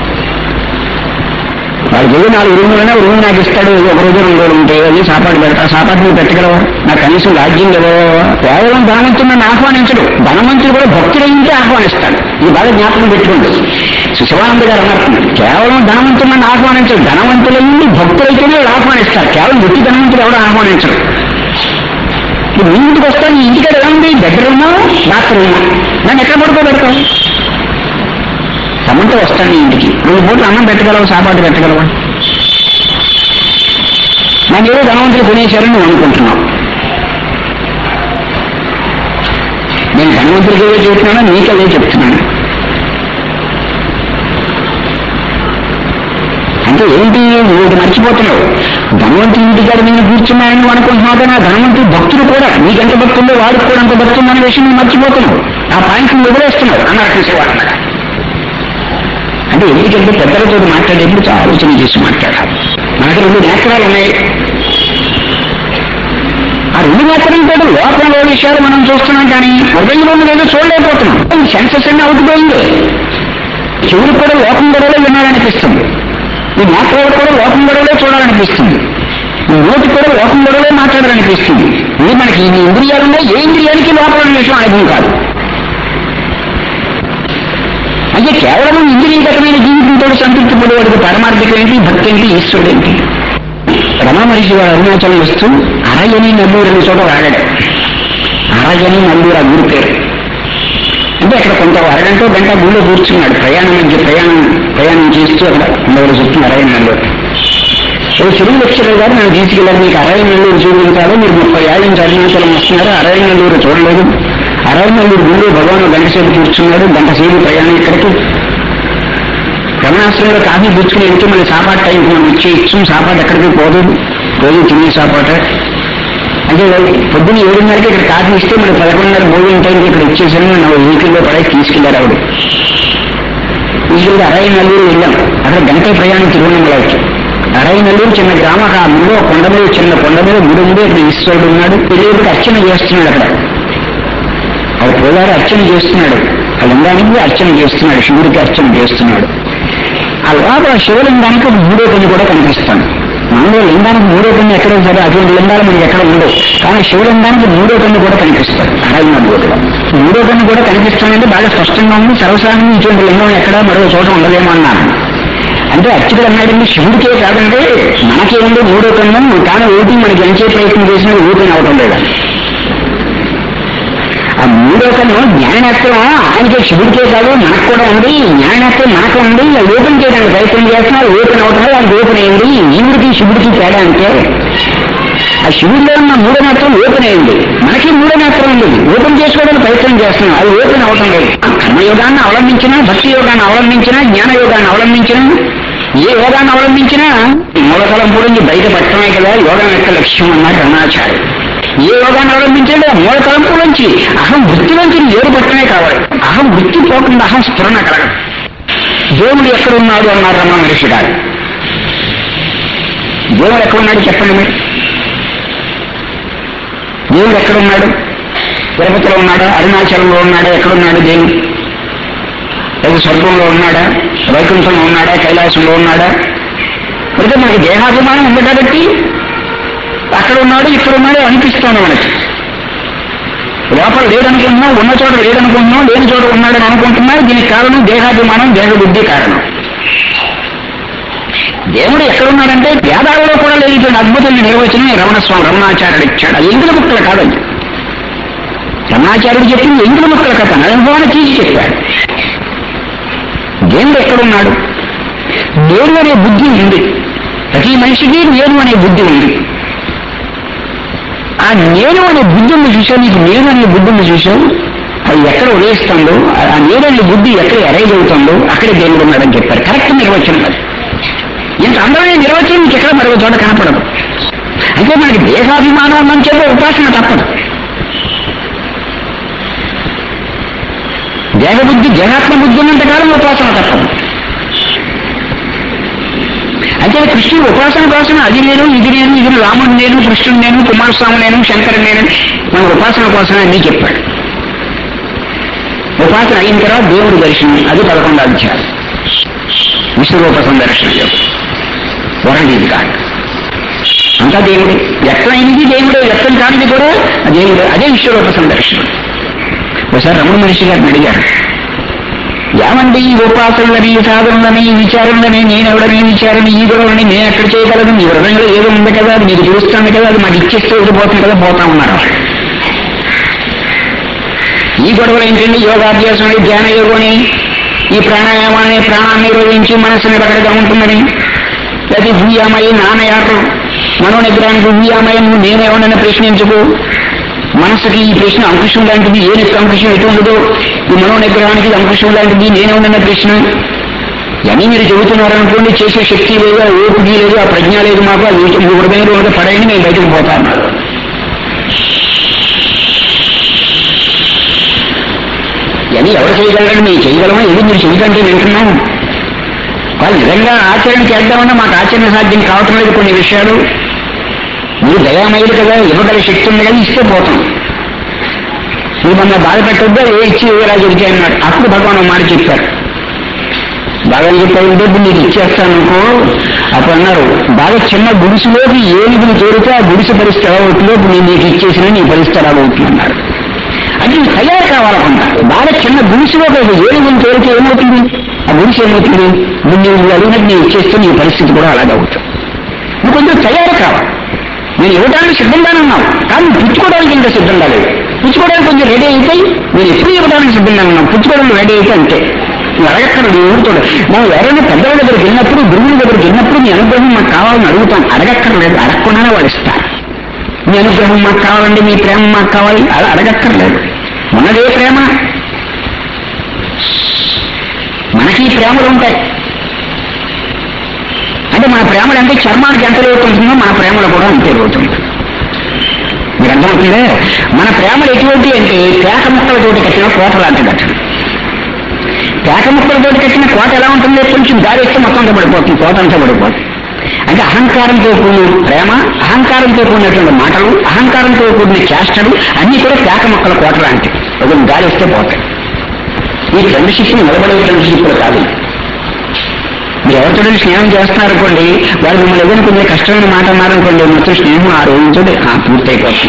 వాడికి ఏదో నాలుగు రూములైనా రూమ్ నాకు ఇస్తాడు ఒక రోజు రెండు రోజులు ఉంటే అది సాపాటు పెడతా సాపాటు నువ్వు పెట్టగలవా నాకు కనీసం రాజ్యం కదా కేవలం ధనవంతుడు నన్ను ఆహ్వానించడు ధనవంతుడు కూడా భక్తుడైంటే ఆహ్వానిస్తాడు ఇది బాగా జ్ఞాపకం పెట్టుకోండి శివానంద గారు అన్నారు కేవలం ధనవంతుడు నన్ను ఆహ్వానించడు ధనవంతులైంది భక్తులైతేనే వాళ్ళు ఆహ్వానిస్తారు కేవలం వ్యక్తి ధనవంతుడు ఎవడో ఆహ్వానించడు ఇప్పుడు మీ ఇంటికి వస్తాను నీ ఇంటికి ఎలా ఉంది బెడ్రూమా బాత్రూమా నన్ను ఎక్కడ పడుకోబెడతావు సమంత వస్తాను నీ ఇంటికి రెండు పూటలు అన్నం పెట్టగలవా సాపాటు పెట్టగలవా నన్ను ఏదో ధనవంతులు కొనేశారని నువ్వు అనుకుంటున్నావు నేను ధనవంతుడికి ఏదో చెప్తున్నాను నీకు అదే చెప్తున్నాను అంటే ఏంటి నువ్వు ఇది మర్చిపోతున్నావు ధనవంతుడి ఇంటికాడ నేను కూర్చున్నాయని నువ్వు అనుకుంటున్నావు కానీ ఆ ధనవంతుడు భక్తుడు కూడా నీకెంత భక్తుందో వాడికి కూడా అంత భక్తుంది అనే విషయం నువ్వు మర్చిపోతున్నావు ఆ పాయింట్ నువ్వు వదిలేస్తున్నావు అన్నారు చూసేవాడు అంటే ఎందుకంటే పెద్దలతో మాట్లాడేప్పుడు చాలా ఆలోచన చేసి మాట్లాడాలి మనకి రెండు నేత్రాలు ఉన్నాయి ఆ రెండు నేత్రంతో లోకంలో విషయాలు మనం చూస్తున్నాం కానీ హృదయంలో ఏదో చూడలేకపోతున్నాం ఈ సెన్సెస్ అన్ని అవుతుపోయింది చెవులు కూడా లోకం గొడవలో వినాలనిపిస్తుంది ఈ నేత్రాలు కూడా లోకం గొడవలో చూడాలనిపిస్తుంది ఈ నోటి కూడా లోకం గొడవలో మాట్లాడాలనిపిస్తుంది ఇది మనకి ఈ ఇంద్రియాలు ఉన్నాయి ఏ ఇంద్రియానికి లోపల విషయం అనుభవం కాదు అంటే కేవలం ఇంద్రియగతమైన జీవితంతో సంతృప్తి పడేవాడికి పరమార్థికం ఏంటి భక్తి ఏంటి ఈశ్వరుడు ఏంటి రమణ మహర్షి వాడు అరుణాచలం వస్తూ అరయని నల్లూరు అనే చోట వాడాడు అరయని నల్లూరు ఆ గురి పేరు అంటే అక్కడ కొంత అరగంట గంట గుళ్ళో కూర్చున్నాడు ప్రయాణం మధ్య ప్రయాణం ప్రయాణం చేస్తూ అక్కడ ఉండవలసి వస్తుంది అరయని నల్లూరు ఓ తెలుగు లెక్చరర్ గారు నన్ను తీసుకెళ్ళారు మీకు అరయని నల్లూరు చూపించాలి మీరు ముప్పై ఏళ్ళ నుంచి అరుణాచలం వస్తున్నారు అరయని నల్లూరు చూడలేదు అరవై గుళ్ళు భగవాన్ గంట సేపు కూర్చున్నాడు గంట సేపు ప్రయాణం ఇక్కడికి రమణాశ్రమంలో కాఫీ పుచ్చుకుని వెళ్తే మళ్ళీ సాపాటు టైంకి మనం ఇచ్చేయచ్చు సాపాటు ఎక్కడికి పోదు రోజు తినే సాపాట అంటే పొద్దున్న ఏడున్నరకి ఇక్కడ కాఫీ ఇస్తే మరి పదకొండున్నర భోజనం టైంకి ఇక్కడ ఇచ్చేసాను నా వెహికల్లో పడే తీసుకెళ్లారు ఆవిడ తీసుకెళ్తే అరవై నల్లూరు వెళ్ళాం అక్కడ గంట ప్రయాణం తిరువన్నమలకి అరవై నల్లూరు చిన్న గ్రామం ఆ ముందు కొండ మీద చిన్న కొండ మీద గుడి ఉంది ఇక్కడ ఈశ్వరుడు ఉన్నాడు వెళ్ళేప్పుడు అర్చన చేస్తున్నాడు అక్కడ ఆవిడ పూజారి అర్చన చేస్తున్నాడు ఆ లింగానికి అర్చన చేస్తున్నాడు శివుడికి అర్చన చేస్తున్నాడు ఆ లోపల శివలింగానికి ఒక మూడో కన్ను కూడా కనిపిస్తాను మామూలు లింగానికి మూడో కన్ను ఎక్కడ సరే అటువంటి లింగాలు మనకి ఎక్కడ ఉండవు కానీ శివలింగానికి మూడో కన్ను కూడా కనిపిస్తాడు అరవై కూడా మూడో కన్ను కూడా కనిపిస్తానంటే బాగా స్పష్టంగా ఉంది సర్వసాధారణ ఇటువంటి లింగం ఎక్కడ మరో చోట ఉండదేమో అన్నాను అంటే అర్చకుడు అన్నాడండి శివుడికే కాదంటే మనకేముంది మూడో కన్ను కానీ ఓటి మనకి ఎంచే ప్రయత్నం చేసినా ఓపెన్ అవడం లేదా ఆ మూడో కన్ను జ్ఞాననేత్రం ఆయనకే శివుడికే కాదు మనకు కూడా ఉంది జ్ఞాననేత్రం మనకు ఉంది అది ఓపెన్ చేయడానికి ప్రయత్నం చేస్తున్నారు ఓపెన్ అవుతున్నారు అది ఓపెన్ అయింది ఈవిడికి శివుడికి తేడా అంటే ఆ శివుడిలో ఉన్న మూడో నేత్రం ఓపెన్ అయింది మనకి మూడో నేత్రం ఉంది ఓపెన్ చేసుకోవడానికి ప్రయత్నం చేస్తున్నాం అది ఓపెన్ అవటం లేదు కర్మయోగాన్ని అవలంబించినా భక్తి యోగాన్ని అవలంబించినా జ్ఞాన యోగాన్ని అవలంబించినా ఏ యోగాన్ని అవలంబించినా మూలకలం పొడింది బయట పట్టడమే కదా యోగం యొక్క లక్ష్యం అన్నారు రమణాచార్య ఏ యోగాన్ని అవలంబించండి ఆ మూల తలంపులోంచి అహం వృత్తిలోంచి వేరు పట్టమే కావాలి అహం వృత్తి పోకుండా అహం స్ఫురణ కలగదు దేవుడు ఎక్కడున్నాడు అన్నారు రమణ మహర్షి గారు దేవుడు ఎక్కడున్నాడు చెప్పండి మీరు దేవుడు ఎక్కడున్నాడు తిరుపతిలో ఉన్నాడా అరుణాచలంలో ఉన్నాడా ఎక్కడున్నాడు దేవుడు లేదా స్వర్గంలో ఉన్నాడా వైకుంఠంలో ఉన్నాడా కైలాసంలో ఉన్నాడా అయితే మనకి దేహాభిమానం ఉంది కాబట్టి అక్కడ ఉన్నాడు ఇక్కడ ఉన్నాడు అనిపిస్తోంది మనకి లోపల లేదనుకుంటున్నాం ఉన్న చోట లేదనుకుంటున్నాం లేని చోట ఉన్నాడని అనుకుంటున్నారు దీనికి కారణం దేహాభిమానం దేహబుద్ధి కారణం దేవుడు ఎక్కడున్నాడంటే వేదాలలో కూడా లేనిటువంటి అద్భుతమైన నిర్వచనం రమణస్వామి రమణాచార్యుడు ఇచ్చాడు అది ఎంగిల ముక్కలు కాదండి రమణాచార్యుడు చెప్పింది ఎంగిల ముక్కల కథ అనుభవాన్ని తీసి చెప్పాడు దేవుడు ఎక్కడున్నాడు నేను అనే బుద్ధి ఉంది ప్రతి మనిషికి నేను అనే బుద్ధి ఉంది ఆ నేను అనే బుద్ధిని చూసావు నీకు నేను అనే బుద్ధిని చూసావు అది ఎక్కడ ఉదయిస్తుందో ఆ నేను అనే బుద్ధి ఎక్కడ అరైజ్ అవుతుందో అక్కడే దేవుడు ఉన్నాడని చెప్పారు కరెక్ట్ నిర్వచనం అది ఇంత అందమైన నిర్వచనం మీకు ఎక్కడ మరొక చోట కనపడదు అంటే మనకి దేశాభిమానం ఉందని చెప్పి ఉపాసన తప్పదు దేహబుద్ధి దేహాత్మ బుద్ధి ఉన్నంతకాలం ఉపాసన తప్పదు అంటే కృష్ణుడు ఉపాసన కోసం అది నేను ఇది నేను ఇది రాముడు నేను కృష్ణుడు నేను కుమారస్వామి నేను శంకరుడు నేను మన ఉపాసన కోసం అన్నీ చెప్పాడు ఉపాసన అయిన తర్వాత దేవుడి దర్శనం అది పదకొండు అధ్యాయం విశ్వరూప సందర్శనం వరల్డ్ ఇది కాదు అంతా దేవుడే ఎట్లయినది దేవుడే ఎట్లని కానిది కూడా దేవుడే అదే విశ్వరూప సందర్శనం ఒకసారి రమణ మనిషి గారిని అడిగారు ఏమండి ఈ ఉపాసనలని ఈ సాధనలని ఈ విచారణలని నేనెవడని విచారణ ఈ గొడవలని నేను ఎక్కడ చేయగలను మీ హృదయంలో ఏదో ఉంది కదా అది మీకు తెలుస్తుంది కదా అది మాకు ఇచ్చేస్తే వెళ్ళిపోతుంది కదా పోతా ఉన్నారు ఈ గొడవలు ఏంటండి యోగాభ్యాసం అని ధ్యాన యోగని ఈ ప్రాణాయామాన్ని ప్రాణాన్ని నిర్వహించి మనసుని రకరగా ఉంటుందని ప్రతి భూయామయ్యి నాన్నయారు మనో నిగ్రహానికి భూయామయ్య నువ్వు నేనేమన్నా ప్రశ్నించుకో మనసుకి ఈ ప్రశ్న అంకుశం లాంటిది ఏ యొక్క అంకుశం ఎటు ఉండదో ఈ మనో నిగ్రహానికి ఇది అంకుశం లాంటిది నేనేమన్నా ప్రశ్న అని మీరు చెబుతున్నారనుకోండి చేసే శక్తి లేదు ఆ ఓపిక లేదు ఆ ప్రజ్ఞ లేదు మాకు అది మీ హృదయంలో ఉన్న పడైన మేము బయటకు పోతాను అని ఎవరు చేయగలరని మేము చేయగలమా ఇది మీరు చెబుతుంటే వింటున్నాం వాళ్ళు నిజంగా ఆచరణ చేద్దామన్నా మాకు ఆచరణ సాధ్యం కావటం లేదు కొన్ని విషయాలు మీరు దయామయులు కదా ఇవ్వగల శక్తి ఉంది కదా ఇస్తే పోతాం నువ్వు మన బాధ పెట్టొద్దా ఏ ఇచ్చి ఏ రాజు ఇచ్చే అన్నాడు అప్పుడు భగవాన్ ఒక మాట చెప్పారు బాగా చెప్పారు డబ్బు నీకు ఇచ్చేస్తానుకో అప్పుడు అన్నారు బాగా చిన్న గుడిసెలోకి ఏనుగులు తోడితే ఆ గుడిసె పరిస్థితి ఎలా అవుతుందో నేను నీకు ఇచ్చేసిన నీ పరిస్థితి ఎలా అవుతుంది అన్నారు అది నీకు తయారు కావాలనుకుంట బాగా చిన్న గుడిసెలో ఒక ఏనుగులు తోడితే ఏమవుతుంది ఆ గుడిసె ఏమవుతుంది నువ్వు నువ్వు అడిగినట్టు నేను ఇచ్చేస్తే నీ పరిస్థితి కూడా అలాగే అవుతుంది నువ్వు కొంచెం తయారు కావాలి నేను ఇవ్వడానికి సిద్ధంగానే ఉన్నావు కానీ నువ్వు పుచ్చుకోవడానికి ఇంకా సిద్ధంగా లేదు పుచ్చుకోవడానికి కొంచెం రెడీ అయితే నేను ఎప్పుడు ఇవ్వడానికి సిద్ధంగా ఉన్నాను పుచ్చుకోవడానికి రెడీ అయితే అంతే నువ్వు అడగక్కర్లేదు ఊరుతోడు మనం ఎవరైనా పెద్దల దగ్గరికి వెళ్ళినప్పుడు గురువుల దగ్గరికి వెళ్ళినప్పుడు నీ అనుగ్రహం మాకు కావాలని అడుగుతాం అడగక్కర్లేదు అడగకుండానే వాళ్ళు ఇస్తారు మీ అనుగ్రహం మాకు కావాలండి మీ ప్రేమ మాకు కావాలి అలా అడగక్కర్లేదు ఉన్నదే ప్రేమ మనకి ప్రేమలు ఉంటాయి అంటే మన ప్రేమలు అంటే చర్మానికి ఎంత లోతుంటుందో మన ప్రేమలు కూడా అంతే లోతుంది మీరు అర్థమవుతుందే మన ప్రేమలు ఎటువంటి అంటే పేక ముక్కలతోటి కట్టిన కోట లాంటిది అట్లా పేక ముక్కలతోటి కట్టిన కోట ఎలా ఉంటుంది కొంచెం గాలి ఇస్తే మొత్తం అంతా పడిపోతుంది కోట అంతా పడిపోతుంది అంటే అహంకారంతో కూడిన ప్రేమ అహంకారంతో కూడినటువంటి మాటలు అహంకారంతో కూడిన చేష్టలు అన్ని కూడా పేక మొక్కల కోట లాంటివి ఒక గాలి ఇస్తే పోతాయి ఈ ఫ్రెండ్షిప్ నిలబడే ఫ్రెండ్షిప్లు కాదు మీరు ఎవరితో స్నేహం చేస్తున్నారనుకోండి వాళ్ళు మిమ్మల్ని ఏదైనా కొంచెం కష్టమైన మాట అన్నారనుకోండి మొత్తం స్నేహం ఆ రోజుతో పూర్తయిపోతుంది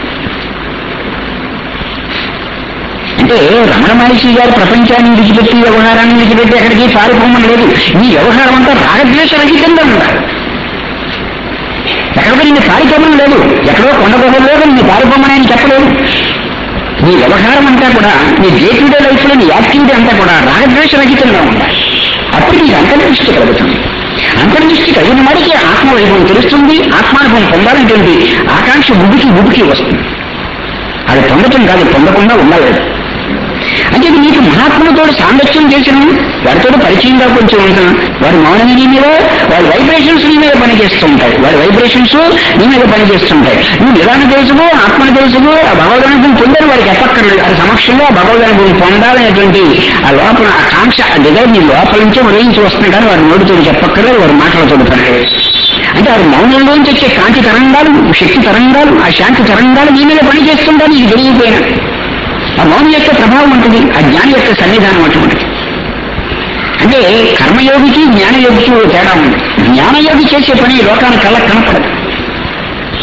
అంటే రమణ మహర్షి గారు ప్రపంచాన్ని విడిచిపెట్టి వ్యవహారాన్ని విడిచిపెట్టి ఎక్కడికి పారిపోమని లేదు ఈ వ్యవహారం అంతా రాగద్వేష రహితంగా ఉండాలి ఎక్కడికి నిన్ను పారిపోమని లేదు ఎక్కడో కొండ గుహల్లో నిన్ను పారిపోమని ఆయన చెప్పలేదు నీ వ్యవహారం అంతా కూడా నీ డే టు డే లైఫ్ లో నీ యాక్టివిటీ అంతా కూడా రాగద్వేష రహితంగా ఉండాలి అప్పుడు నీకు అంతర్దృష్టి కలుగుతుంది అంతర్దృష్టి కలిగిన వాడికి ఆత్మవైభవం తెలుస్తుంది ఆత్మానుభవం పొందాలంటే ఏంటి? ఆకాంక్ష బుద్ధికి బుద్ధికి వస్తుంది అది పొందటం కాదు పొందకుండా ఉండలేదు అంటే ఇది నీకు మహాత్ములతో సాంగత్యం చేసిన వారితో పరిచయంగా కొంచెం ఉంటాం వారి మౌనమే నీ మీద వారి వైబ్రేషన్స్ నీ మీద పనిచేస్తుంటాయి వారి వైబ్రేషన్స్ నీ మీద పనిచేస్తుంటాయి నువ్వు నిదానం తెలుసుకో ఆత్మను తెలుసుకో ఆ భగవదనుభవం పొందని వారికి చెప్పక్కర్లేదు అది సమక్షంలో ఆ భగవదనుభవం పొందాలనేటువంటి ఆ లోపల ఆ కాంక్ష ఆ డిజైర్ నీ లోపల నుంచే ఉదయించి వస్తుంది కానీ వారి నోటితో చెప్పక్కర్లేదు వారి మాటలతో పనిలేదు అంటే వారి మౌనంలోంచి వచ్చే కాంతి తరంగాలు శక్తి తరంగాలు ఆ శాంతి తరంగాలు నీ మీద పనిచేస్తుంటాయి ఇది తెలియపోయినా ఆ మౌనం యొక్క ప్రభావం ఉంటుంది ఆ జ్ఞాని యొక్క సన్నిధానం అటువంటిది అంటే కర్మయోగికి జ్ఞానయోగికి ఓ తేడా ఉంది జ్ఞానయోగి చేసే పని ఈ లోకానికి కళ్ళకు కనపడదు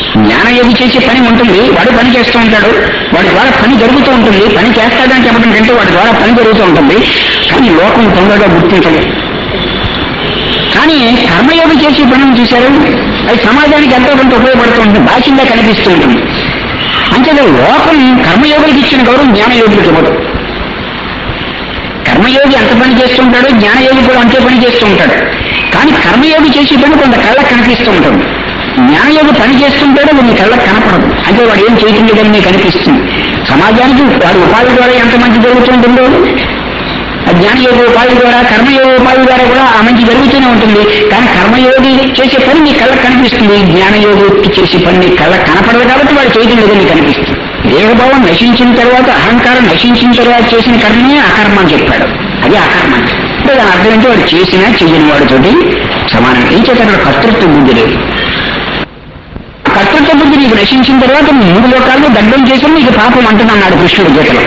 జ్ఞానయోగి చేసే పని ఉంటుంది వాడు పని చేస్తూ ఉంటాడు వాడి ద్వారా పని జరుగుతూ ఉంటుంది పని చేస్తాడని చెప్పడం కంటే వాడి ద్వారా పని జరుగుతూ ఉంటుంది కానీ లోకం తొందరగా గుర్తించదు కానీ కర్మయోగి చేసే పనులు చూశారు అది సమాజానికి ఎంతో కొంత ఉపయోగపడుతూ ఉంటుంది బాహ్యంగా కనిపిస్తూ ఉంటుంది అంటే లోకం కర్మయోగులకు ఇచ్చిన గౌరవం జ్ఞానయోగులకు ఇవ్వదు కర్మయోగి ఎంత పని చేస్తుంటాడో జ్ఞానయోగి కూడా అంతే పని చేస్తూ ఉంటాడు కానీ కర్మయోగి చేసే పని కొంత కళ్ళకు కనిపిస్తూ ఉంటుంది జ్ఞానయోగి పని చేస్తుంటాడో నీ కళ్ళకు కనపడదు అంటే వాడు ఏం చేయటం లేదని నీకు అనిపిస్తుంది సమాజానికి వాడి ఉపాధి ద్వారా ఎంత మంచి జరుగుతుంటుందో ఆ జ్ఞానయోగ ఉపాధి ద్వారా కర్మయోగ ఉపాధి ద్వారా కూడా ఆ మంచి జరుగుతూనే ఉంటుంది కానీ కర్మయోగి చేసే పని నీ కళ్ళకు కనిపిస్తుంది జ్ఞానయోగి చేసే పని నీ కళ్ళకు కనపడదు కాబట్టి వాడు చేయటం లేదని నీకు అనిపిస్తుంది దేహభావం నశించిన తర్వాత అహంకారం నశించిన తర్వాత చేసిన కర్మే అకర్మ అని చెప్పాడు అది అకర్మ అంటే దాని అర్థం ఏంటో వాడు చేసినా చెయ్యని వాడితోటి సమానం ఏం చేత కర్తృత్వ బుద్ధి లేదు కర్తృత్వ బుద్ధి నీకు నశించిన తర్వాత నీ మూడు లోకాల్లో దగ్ధం చేసిన నీకు పాపం అంటున్నాడు కృష్ణుడు గీతలో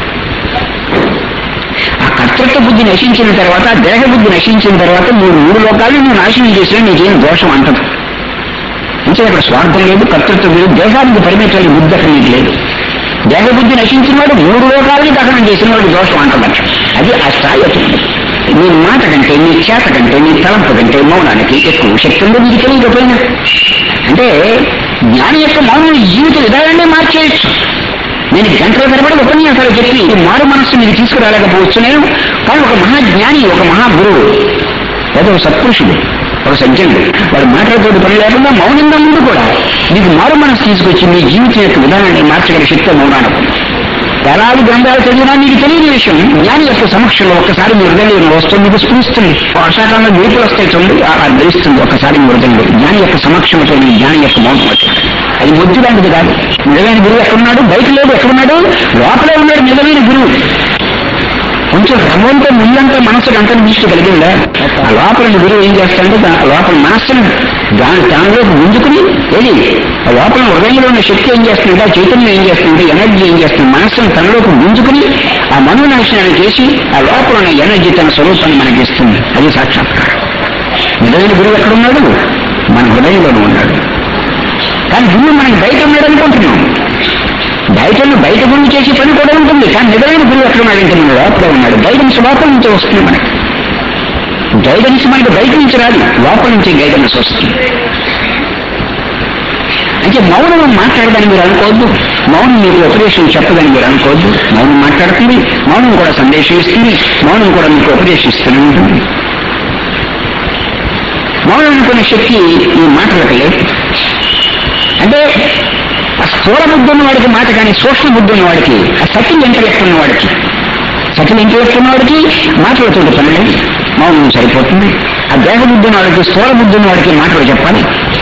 ఆ కర్తృత్వ బుద్ధి నశించిన తర్వాత ఆ దేహ బుద్ధి నశించిన తర్వాత నువ్వు మూడు లోకాలు నువ్వు నాశనం చేసినా నీకేం దోషం అంటదు అంటే అక్కడ స్వార్థం లేదు కర్తృత్వం లేదు దేహానికి పరిమితాలు బుద్ధి అక్కడ నీకు లేదు దేహ బుద్ధి నశించిన వాడు మూడు లోకాలని దహనం చేసిన వాడు దోషం అంటదట అది ఆ స్థాయి అటువంటి నీ మాట కంటే నీ చేత కంటే నీ తలంపు కంటే మౌనానికి ఎక్కువ శక్తి ఉందో నీకు తెలియకపోయినా అంటే జ్ఞాని యొక్క మౌనం నీ జీవిత విధానాన్ని మార్చేయచ్చు నేను గంటల తరబడి ఉపన్యాసాలు చెప్పి ఈ మారు మనస్సు మీకు తీసుకురాలేకపోవచ్చు నేను కానీ ఒక మహాజ్ఞాని ఒక మహాగురువు లేదా ఒక సత్పురుషుడు ఒక సజ్జనుడు వాడు మాట్లాడుతూ పని లేకుండా మౌనంగా ముందు కూడా నీకు మారు మనసు తీసుకొచ్చి మీ జీవితం యొక్క విధానాన్ని మార్చగల శక్తి మౌనానికి వేలాది గ్రంథాలు చదివినా నీకు తెలియని విషయం జ్ఞాని యొక్క సమక్షంలో ఒక్కసారి మీ హృదయంలో వస్తుంది మీకు స్ఫూరిస్తుంది వర్షాకాలంలో నీపులు వస్తాయి చూడండి అలా ధరిస్తుంది ఒక్కసారి మీ హృదయంలో జ్ఞాని యొక్క సమక్షంతో నీ జ్ఞాని యొక్క మౌనం వచ్చింది అది ముద్దు లాంటిది కాదు నిజమైన గురువు ఎక్కడున్నాడు బయట లేదు ఎక్కడున్నాడు లోపలే ఉన్నాడు నిజమైన గురువు కొంచెం రవ్వంతో ముందంతా మనసుకు అంత దృష్టి కలిగిందా ఆ లోపల గురువు ఏం చేస్తాడంటే దా- ఆ లోపల మనస్సును దాని దానిలో ముందుకుని ఏది ఆ లోపల హృదయంలో ఉన్న శక్తి ఏం చేస్తుందంటే ఆ చైతన్యం ఏం చేస్తుంది ఎనర్జీ ఏం చేస్తుంది మనస్సును తనలోకి ముందుకుని ఆ మనోనాశనాన్ని చేసి ఆ లోపల ఉన్న ఎనర్జీ తన స్వరూపాన్ని మనకి ఇస్తుంది అది సాక్షాత్కారం నిజమైన గురువు ఎక్కడున్నాడు మన హృదయంలోనే ఉన్నాడు కానీ గురువు మనకి బయట ఉన్నాడు అనుకుంటున్నాం బయట బయట గురువు చేసే పని కూడా ఉంటుంది కానీ నిజమైన గురువు ఎక్కడ ఉన్నాడంటే మన లోపల ఉన్నాడు గైడెన్స్ లోపల నుంచి వస్తుంది మనకి గైడెన్స్ మనకి బయట నుంచి రాదు లోపల నుంచి గైడెన్స్ వస్తుంది అంటే మౌనం మాట్లాడదని మీరు అనుకోవద్దు మౌనం మీకు ఉపదేశం చెప్పదని మీరు అనుకోవద్దు మౌనం మాట్లాడుతుంది మౌనం కూడా సందేశం ఇస్తుంది మౌనం కూడా మీకు ఉపదేశిస్తూనే ఉంటుంది మౌనం అనుకునే శక్తి ఈ మాటలకు లేదు అంటే ఆ స్థూల బుద్ధి ఉన్నవాడికి మాట కానీ సూక్ష్మ బుద్ధి ఉన్నవాడికి ఆ సటిల్ ఇంటలెక్ట్ ఉన్నవాడికి సటిల్ ఇంటలెక్ట్ ఉన్నవాడికి మాటలతో పని లేదు మౌనం సరిపోతుంది ఆ దేహ బుద్ధి ఉన్నవాడికి స్థూల బుద్ధి ఉన్నవాడికి మాటలు చెప్పాలి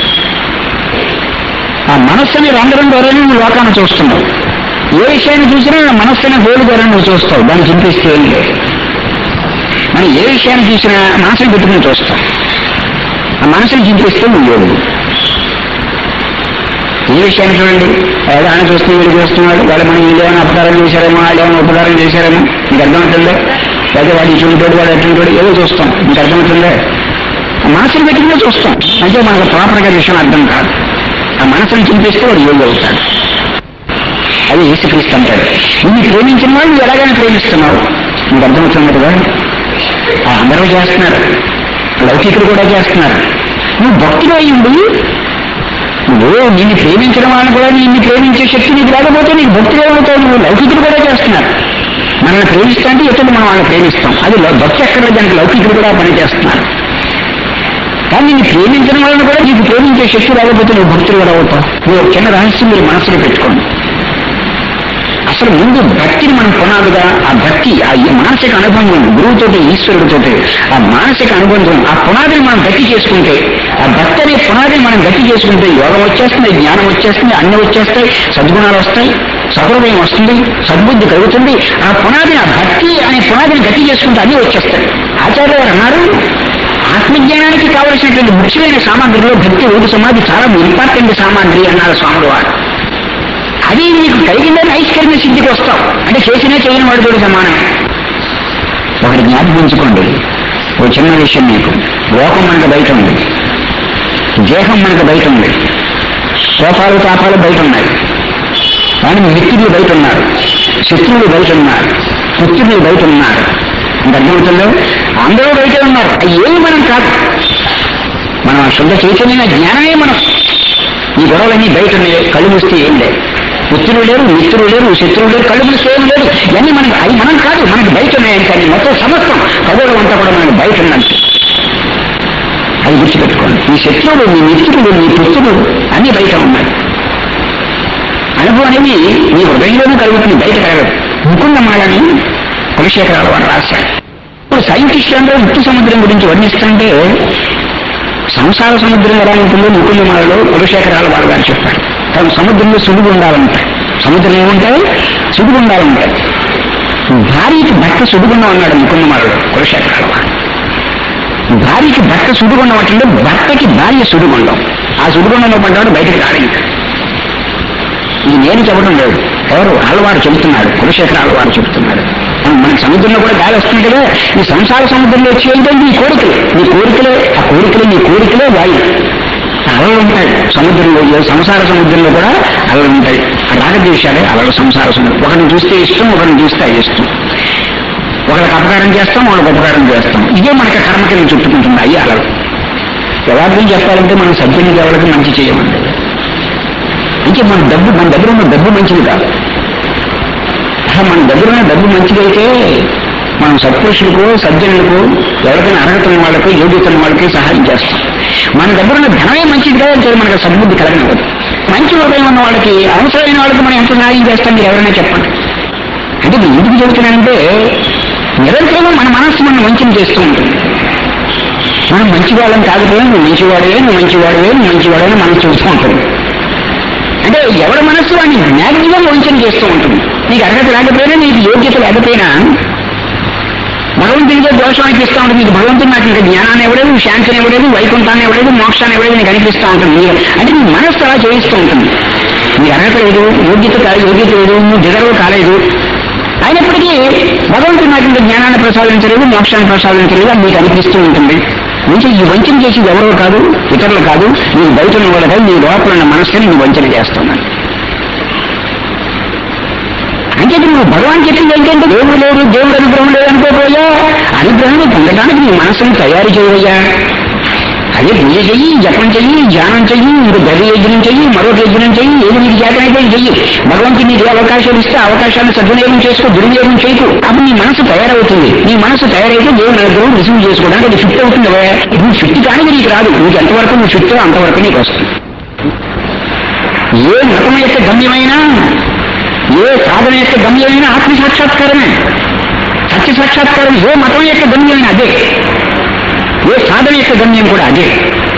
ఆ మనస్సుని రంధ్రం ద్వారానే నువ్వు లోకాన్ని చూస్తున్నావు ఏ విషయాన్ని చూసినా ఆ మనస్సుని హోలు ద్వారా నువ్వు చూస్తావు దాన్ని చింపిస్తే ఏం లేదు మనం ఏ విషయాన్ని చూసినా మనసుని పెట్టుకుని చూస్తాం ఆ మనసుని చింపిస్తే నువ్వు యోగుడు ఈ విషయాన్ని చూడండి ఏదో ఆయన చూస్తే వీడు చూస్తున్నాడు వాళ్ళు మనం వీళ్ళు ఏమైనా అపకారం చేశారేమో వాళ్ళు ఏమైనా ఉపకారం చేశారేమో మీకు అర్థమవుతుందా లేదా వాడు ఇటువంటి వాడు అటువంటి ఏదో చూస్తాం మీకు అర్థమవుతుందా ఆ మనసుని పెట్టుకునే చూస్తాం అంటే మనకు ప్రాపర్గా విషయం అర్థం కాదు ఆ మనసుని చింపిస్తే వాడు యోగి అవుతాడు అది యేసుక్రీస్తు అంటాడు నిన్ను ప్రేమించిన వాళ్ళు నువ్వు ఎలాగైనా ప్రేమిస్తున్నావు నీకు అర్థమవుతుంది కదా ఆ అందరూ చేస్తున్నారు లౌకికులు కూడా చేస్తున్నారు నువ్వు భక్తుడు అయ్యింది నువ్వు నిన్ను ప్రేమించడం వల్ల కూడా నిన్ను ప్రేమించే శక్తి నీకు రాకపోతే నీకు భక్తి ఏమవుతావు నువ్వు లౌకికులు కూడా చేస్తున్నారు మనల్ని ప్రేమిస్తా అంటే ఇతరులు మనం వాళ్ళని ప్రేమిస్తాం అది లౌ- భక్తి ఎక్కడ దానికి లౌకికులు కూడా పని చేస్తున్నారు కానీ నిన్ను ప్రేమించడం వలన కూడా నీకు ప్రేమించే శక్తి రాకపోతే నువ్వు భక్తులు కూడా అవుతావు నువ్వు ఒక చిన్న రహస్యం మీరు మనసులో పెట్టుకోండి అసలు ముందు భక్తిని మనం పునాదిగా ఆ భక్తి ఆ ఈ మానసిక అనుబంధం గురువుతోటి ఈశ్వరుడితోటి ఆ మానసిక అనుబంధం ఆ పునాదిని మనం గట్టి చేసుకుంటే ఆ భక్తి అనే పునాదిని మనం గట్టి చేసుకుంటే యోగం వచ్చేస్తుంది జ్ఞానం వచ్చేస్తుంది అన్ని వచ్చేస్తాయి సద్గుణాలు వస్తాయి సహృదయం వస్తుంది సద్బుద్ధి కలుగుతుంది ఆ పునాదిని ఆ భక్తి అనే పునాదిని గట్టి చేసుకుంటే అన్ని వచ్చేస్తాయి ఆచార్య గారు అన్నారు ఆత్మజ్ఞానానికి కావలసినటువంటి ముఖ్యమైన సామాగ్రిలో భక్తి రూపు సమాధి చాలా ఇంపార్టెంట్ సామాగ్రి అన్నారు స్వాములు వారు అది నీకు కలిగిందని ఐశ్వర్య సిద్ధికి వస్తావు అంటే చేసినా చేయని వాడు కూడా సమానం ఒకటి జ్ఞాపకించుకోండి ఒక చిన్న విషయం మీకు లోకం మనకు బయట ఉంది దేహం మనకు బయట ఉంది సోఫాలు తాపాలు బయట ఉన్నాయి కానీ మిత్రులు బయట ఉన్నారు శత్రువులు బయట ఉన్నారు పుత్రులు బయట ఉన్నారు అంటే అర్థమవుతుందో అందరూ బయట ఉన్నారు అవి ఏమి మనం కాదు మనం ఆ శుద్ధ చైతన్యమైన జ్ఞానమే మనం ఈ గొడవలన్నీ బయట ఉన్నాయి కళ్ళు మూస్తే ఏం లేదు పుత్రులు లేరు మిత్రులు లేరు శత్రువులు లేరు కళ్ళు మూస్తే ఏం లేదు ఇవన్నీ మనకి అవి మనం కాదు మనకి బయట ఉన్నాయని కానీ మొత్తం సమస్తం ఖగోళం అంతా కూడా మనకి బయట ఉన్నట్టు అది గుర్తుపెట్టుకోండి మీ శత్రువులు మీ మిత్రులు మీ పుత్రులు అన్ని బయట ఉన్నాయి అనుభవం అనేది మీ హృదయంలోనే కలుగుతుంది బయట కలగదు ముకుందమాలని కులశేఖరాలు వారు రాశారు ఇప్పుడు సైంటిస్టులు అందరూ ఉప్పు సముద్రం గురించి వర్ణిస్తుంటే సంసార సముద్రం ఎలా ఉంటుందో ముకుందమాలలో కులశేఖరాలు వారు గారు చెప్పారు తను సముద్రంలో సుడిగుండాలంటాయి సముద్రం ఏముంటాయి సుడిగుండాలంటాయి భార్యకి భర్త సుడిగుండం అన్నాడు ముకుందమాలలో కులశేఖరాలు వారు భార్యకి భర్త సుడిగుండం అంటే భర్తకి భార్య సుడిగుండం ఆ సుడిగుండంలో పడ్డాడు బయటకు రాలేదు ఇది నేను చెప్పడం లేదు ఎవరు ఆళ్వారు చెబుతున్నాడు కులశేఖర ఆళ్వారు చెబుతున్నాడు మనం- మనకి సముద్రంలో కూడా గాలి వస్తుంది కదా ఈ సంసార సముద్రంలో వచ్చి ఏంటంటే నీ కోరికలు నీ కోరికలే ఆ కోరికలే నీ కోరికలే వాయు అలలు ఉంటాయి సముద్రంలో ఈ సంసార సముద్రంలో కూడా అలలు ఉంటాయి ఆ రాగద్వేషాలే అలలు సంసార సముద్రం ఒకరిని చూస్తే ఇష్టం ఒకరిని చూస్తే ఇష్టం ఒకరికి అపకారం చేస్తాం వాళ్ళకి ఉపకారం చేస్తాం ఇదే మనకి కర్మ కింద చుట్టుకుంటుంది అయ్యి అలలు యథార్థం చెప్పాలంటే మనం సభ్యునికి ఎవరికి మంచి చేయమండి అంటే మన డబ్బు మన దగ్గర ఉన్న డబ్బు మంచిది కాదు అసలు మన దగ్గర ఉన్న డబ్బు మంచిదైతే మనం సత్పురుషులకు సజ్జనులకు ఎవరికైనా అర్హత ఉన్న వాళ్ళకి యోగ్యత ఉన్న వాళ్ళకి సహాయం చేస్తాం మన దగ్గర ఉన్న ధనమే మంచిది కదా అంటే మనకు సద్బుద్ధి కలగనివ్వదు మంచి హృదయం ఉన్న వాళ్ళకి అవసరమైన వాళ్ళకి మనం ఎంత సహాయం చేస్తాం మీరు ఎవరైనా చెప్పండి అంటే నేను ఎందుకు చెబుతున్నానంటే నిరంతరం మన మనస్సు మనం వంచన చేస్తూ ఉంటుంది మనం మంచివాళ్ళం కాకపోయినా నువ్వు మంచివాడవే నువ్వు మంచివాడవే నువ్వు మంచివాడవే అని మనం చూస్తూ ఉంటుంది అంటే ఎవరి మనస్సు వాడిని మ్యాక్సిమం వంచన చేస్తూ ఉంటుంది నీకు అర్హత లేకపోయినా నీకు యోగ్యత లేకపోయినా భగవంతుడికే దోషం అనిపిస్తూ ఉంటుంది నీకు భగవంతుడు నాకు ఇంకా జ్ఞానాన్ని ఇవ్వలేదు శాంతిని ఇవ్వలేదు వైకుంఠాన్ని ఇవ్వలేదు మోక్షాన్ని ఇవ్వలేదు నీకు అనిపిస్తూ ఉంటుంది నీకు అంటే నీ మనస్సు అలా చేయిస్తూ ఉంటుంది నీకు అర్హత లేదు యోగ్యత కాదు యోగ్యత లేదు నువ్వు డిజర్వ్ కాలేదు అయినప్పటికీ భగవంతుడు నాకు ఇంకా జ్ఞానాన్ని ప్రసాదించలేదు మోక్షాన్ని ప్రసాదించలేదు అని నీకు అనిపిస్తూ ఉంటుంది నుంచి ఈ వంచన చేసేది ఎవరో కాదు ఇతరులు కాదు నీకు బయట ఉన్న వాళ్ళు కాదు నీ లోపల ఉన్న మనస్సుని నువ్వు వంచన చేస్తున్నాను అంటే నువ్వు భగవాన్ చెప్పింది ఏంటంటే దేవుడు లేడు దేవుడు అనుగ్రహం లేదు అనుకోపోయా అనుగ్రహాన్ని పొందడానికి నీ మనసును తయారు చేయవయ్యా అదే పూజ చెయ్యి జపం చెయ్యి ధ్యానం చెయ్యి ఇంకో గది యజ్ఞం చెయ్యి మరొక యజ్ఞం చెయ్యి ఏది నీకు చేతనైతే చెయ్యి భగవంతుడు నీకు ఏ అవకాశాలు ఇస్తే ఆ అవకాశాన్ని సద్వినియోగం చేసుకో దుర్వినియోగం చేయకు అప్పుడు నీ మనసు తయారవుతుంది నీ మనసు తయారైతే దేవుని అనుగ్రహం రిసీవ్ చేసుకోవడానికి అది ఫిట్ అవుతుంది కదా. నువ్వు ఫిట్ కానిది నీకు రాదు నీకు ఎంతవరకు నువ్వు ఫిట్ అంతవరకు నీకు వస్తుంది ఏ మతం యొక్క గమ్యమైనా ఏ సాధన యొక్క గమ్యమైనా ఆత్మ సాక్షాత్కారమే సత్య సాక్షాత్కారం ఏ మతం యొక్క గమ్యమైన అదే ఏ సాధన యొక్క గమ్యం కూడా అదే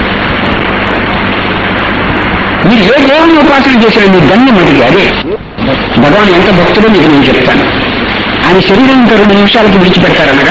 మీరు ఏ దేవుని ఉపాసన చేసిన మీ గమ్యం అడిగి అదే భగవాన్ ఎంత భక్తుడో మీకు నేను చెప్తాను ఆయన శరీరం ఇంకా రెండు నిమిషాలకి విడిచిపెడతారనగా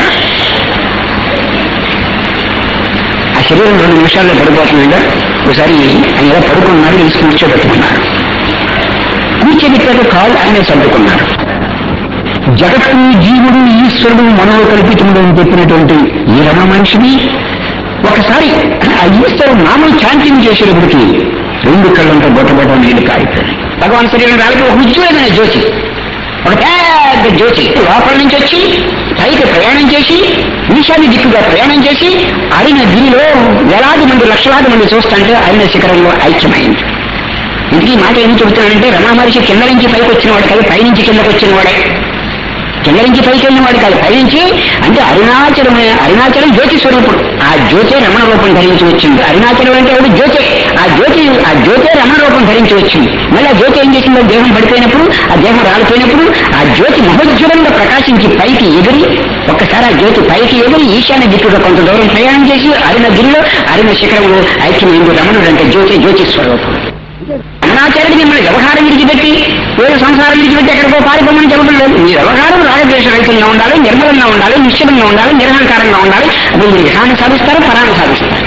ఆ శరీరం రెండు నిమిషాల్లో పడిపోతుండగా ఒకసారి ఆయన ఎలా పడుకున్నారు లేచి కూర్చోబెట్టుకున్నారు కూర్చోబెట్టాక కాలు ఆయనే సర్దుకున్నారు జగత్తు జీవుడు ఈశ్వరుడు మనో కల్పితముడు అని చెప్పినటువంటి ఈ రమ మనిషిని ఒకసారి ఆ ఈశ్వరుడు నామం చాంటింగ్ చేసేటప్పటికి రెండు కళ్ళంతా బొట్టబొట్ట నీళ్లు కారిపోయాయి భగవాన్ శరీరం రాలికి ఒక ఉజ్వలమైన జ్యోతి ఒక పెద్ద జ్యోతి లోపల నుంచి వచ్చి పైకి ప్రయాణం చేసి ఈశాన్య దిక్కుగా ప్రయాణం చేసి అరిన గిరిలో వేలాది మంది లక్షలాది మంది చూస్తుంటే అరిన శిఖరంలో ఐక్యమైంది ఇంటికి ఈ మాట ఏం చెబుతున్నానంటే రమణ మహర్షి కింద నుంచి పైకి వచ్చిన వాడు కాదు పైనుంచి కిందకు వచ్చిన వాడే కింద నుంచి పైకి వెళ్ళిన వాడు కాదు పైనుంచి అంటే అరుణాచలమైన అరుణాచలం జ్యోతి స్వరూపుడు ఆ జ్యోతే రమణ రూపం ధరించి వచ్చింది అరుణాచలం అంటే ఎవడు జ్యోతి ఆ జ్యోతి ఆ జ్యోతే రమణ రూపం ధరించి వచ్చింది మళ్ళీ ఆ జ్యోతి ఏం చేసిందో దేహం పడిపోయినప్పుడు ఆ దేహం రాలిపోయినప్పుడు ఆ జ్యోతి మహోజ్వలంగా ప్రకాశించి పైకి ఎగిరి ఒక్కసారి ఆ జ్యోతి పైకి ఎగిరి ఈశాన్య దిక్కుగా కొంత దూరం ప్రయాణం చేసి అరుణ గిరిలో అరుణ శిఖరంలో ఐక్యమైంది రమణుడు అంటే జ్యోతి జ్యోతి స్వరూపుడు అరుణాచార్యుడు మిమ్మల్ని వ్యవహారం విడిచిపెట్టి ఏదో సంసారం విడిచిపెట్టి ఎక్కడికో పారిపోమని చెప్పడం లేదు మీ వ్యవహారం రాగద్వేష రహితంగా ఉండాలి నిర్మలంగా ఉండాలి నిశ్చలంగా ఉండాలి నిరహంకారంగా ఉండాలి అది మీరు ఇహాన్ని సాధిస్తారు పరాన్ని సాధిస్తారు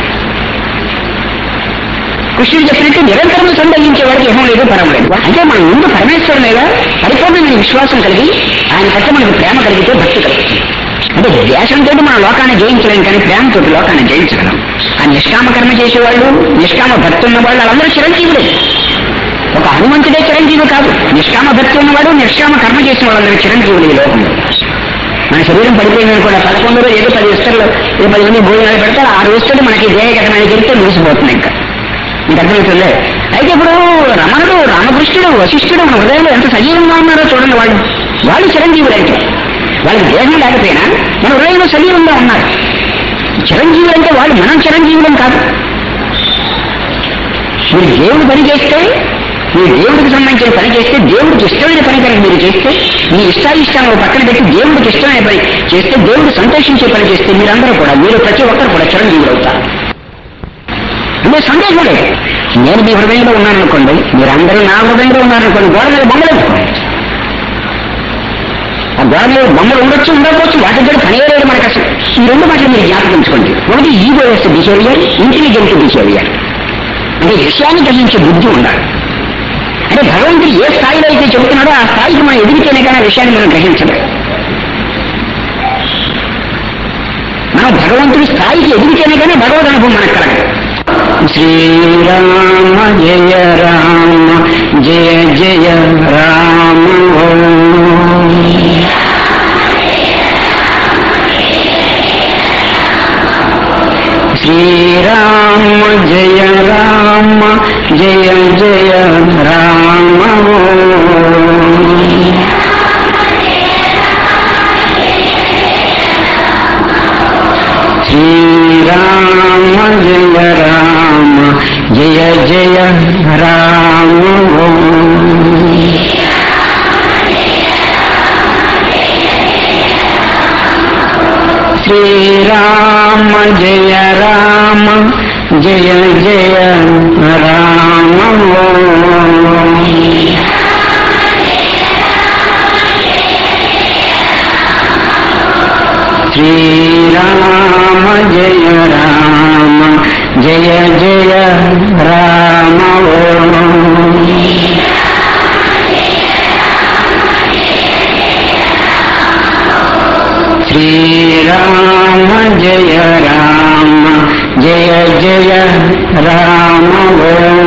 కృష్ణుడు చెప్పినట్టు నిరంతరం సందర్శించే వాడికి ఇహం లేదు పరం లేదు అంటే మన ముందు పరమేశ్వరుడు మీద పరిపూర్ణమైన విశ్వాసం కలిగి ఆయన పట్ల మనకు ప్రేమ కలిగితే భక్తి కలుగుతుంది అంటే ద్వేషంతో మన లోకాన్ని జయించలేం కానీ ప్రేమతో లోకాన్ని జయించగలం ఆ నిష్కామ కర్మ చేసేవాళ్ళు నిష్కామ భక్తి ఉన్న వాళ్ళు వాళ్ళందరూ చిరంజీవులే ఒక హనుమంతుడే చిరంజీవి కాదు నిష్కామ భక్తి ఉన్నవాడు నిష్కామ కర్మ చేసిన వాళ్ళందరూ చిరంజీవులు ఈ లోకంలో మన శరీరం పడిపోయిందని కూడా పదకొండులో ఏదో పది విస్తరలో ఏదో పది మంది భోజనాలు పెడతారు ఆ రోజుతో మనకి దేహగతమైన చెప్తే ముగిసిపోతుంది ఇంకా మీకు అర్థమవుతుందే అయితే ఇప్పుడు రమణుడు రామకృష్ణుడు వశిష్ఠుడు మన హృదయంలో ఎంత సజీవంగా ఉన్నారో చూడండి వాళ్ళు వాళ్ళు చిరంజీవులు అయితే వాళ్ళకి దేహం లేకపోయినా మన హృదయంలో సజీవంగా ఉన్నారు చిరంజీవులు అంటే వాళ్ళు మనం చిరంజీవులం కాదు మీరు దేవుడు పని చేస్తే మీరు దేవుడికి సంబంధించిన పని చేస్తే దేవుడికి ఇష్టమైన పని కనుక మీరు చేస్తే మీ ఇష్టాయిష్టాలను పక్కన పెట్టి దేవుడికి ఇష్టమైన పని చేస్తే దేవుడు సంతోషించే పని చేస్తే మీరందరూ కూడా మీరు ప్రతి ఒక్కరు కూడా చిరంజీవులు అవుతారు అంటే సందేహం లేదు నేను మీ హృదయంలో ఉన్నాననుకోండి మీరందరూ నా హృదయంలో ఉన్నారనుకోండి గోడ మీద బొమ్మలు వేసుకోండి. ఆ గోడ మీద బొమ్మలు ఉండొచ్చు ఉండకపోవచ్చు వాటి కూడా పని లేదు మనకు అసలు ఈ రెండు మాటలు మీరు జ్ఞాపకించుకోండి ఒకటి ఈగోయస్ బిహేవియర్ ఇంటెలిజెంట్ బిహేవియర్ అంటే విషయాన్ని గ్రహించే బుద్ధి ఉండాలి అంటే భగవంతుడు ఏ స్థాయిలో అయితే చెబుతున్నాడో ఆ స్థాయికి మనం ఎదిగితేనే కానీ ఆ విషయాన్ని మనం గ్రహించలేదు మనం భగవంతుడి స్థాయికి ఎదిగితేనే కానీ భగవద్ అనుభవం మనకు కలగదు శ్రీరామ జయ రామ జయ జయ రామ ఓం. శ్రీరామ జయ రామ జయ జయ రామ ఓం. శ్రీరామ జయ రామ జయ జయ రామ ఓం. శ్రీరామ జయ రామ జయ జయ రామ ఓం. శ్రీరామ జయ రామ జయ జయ రామ ఓం. శ్రీరామ జయ రామ జయ జయ రామ ఓం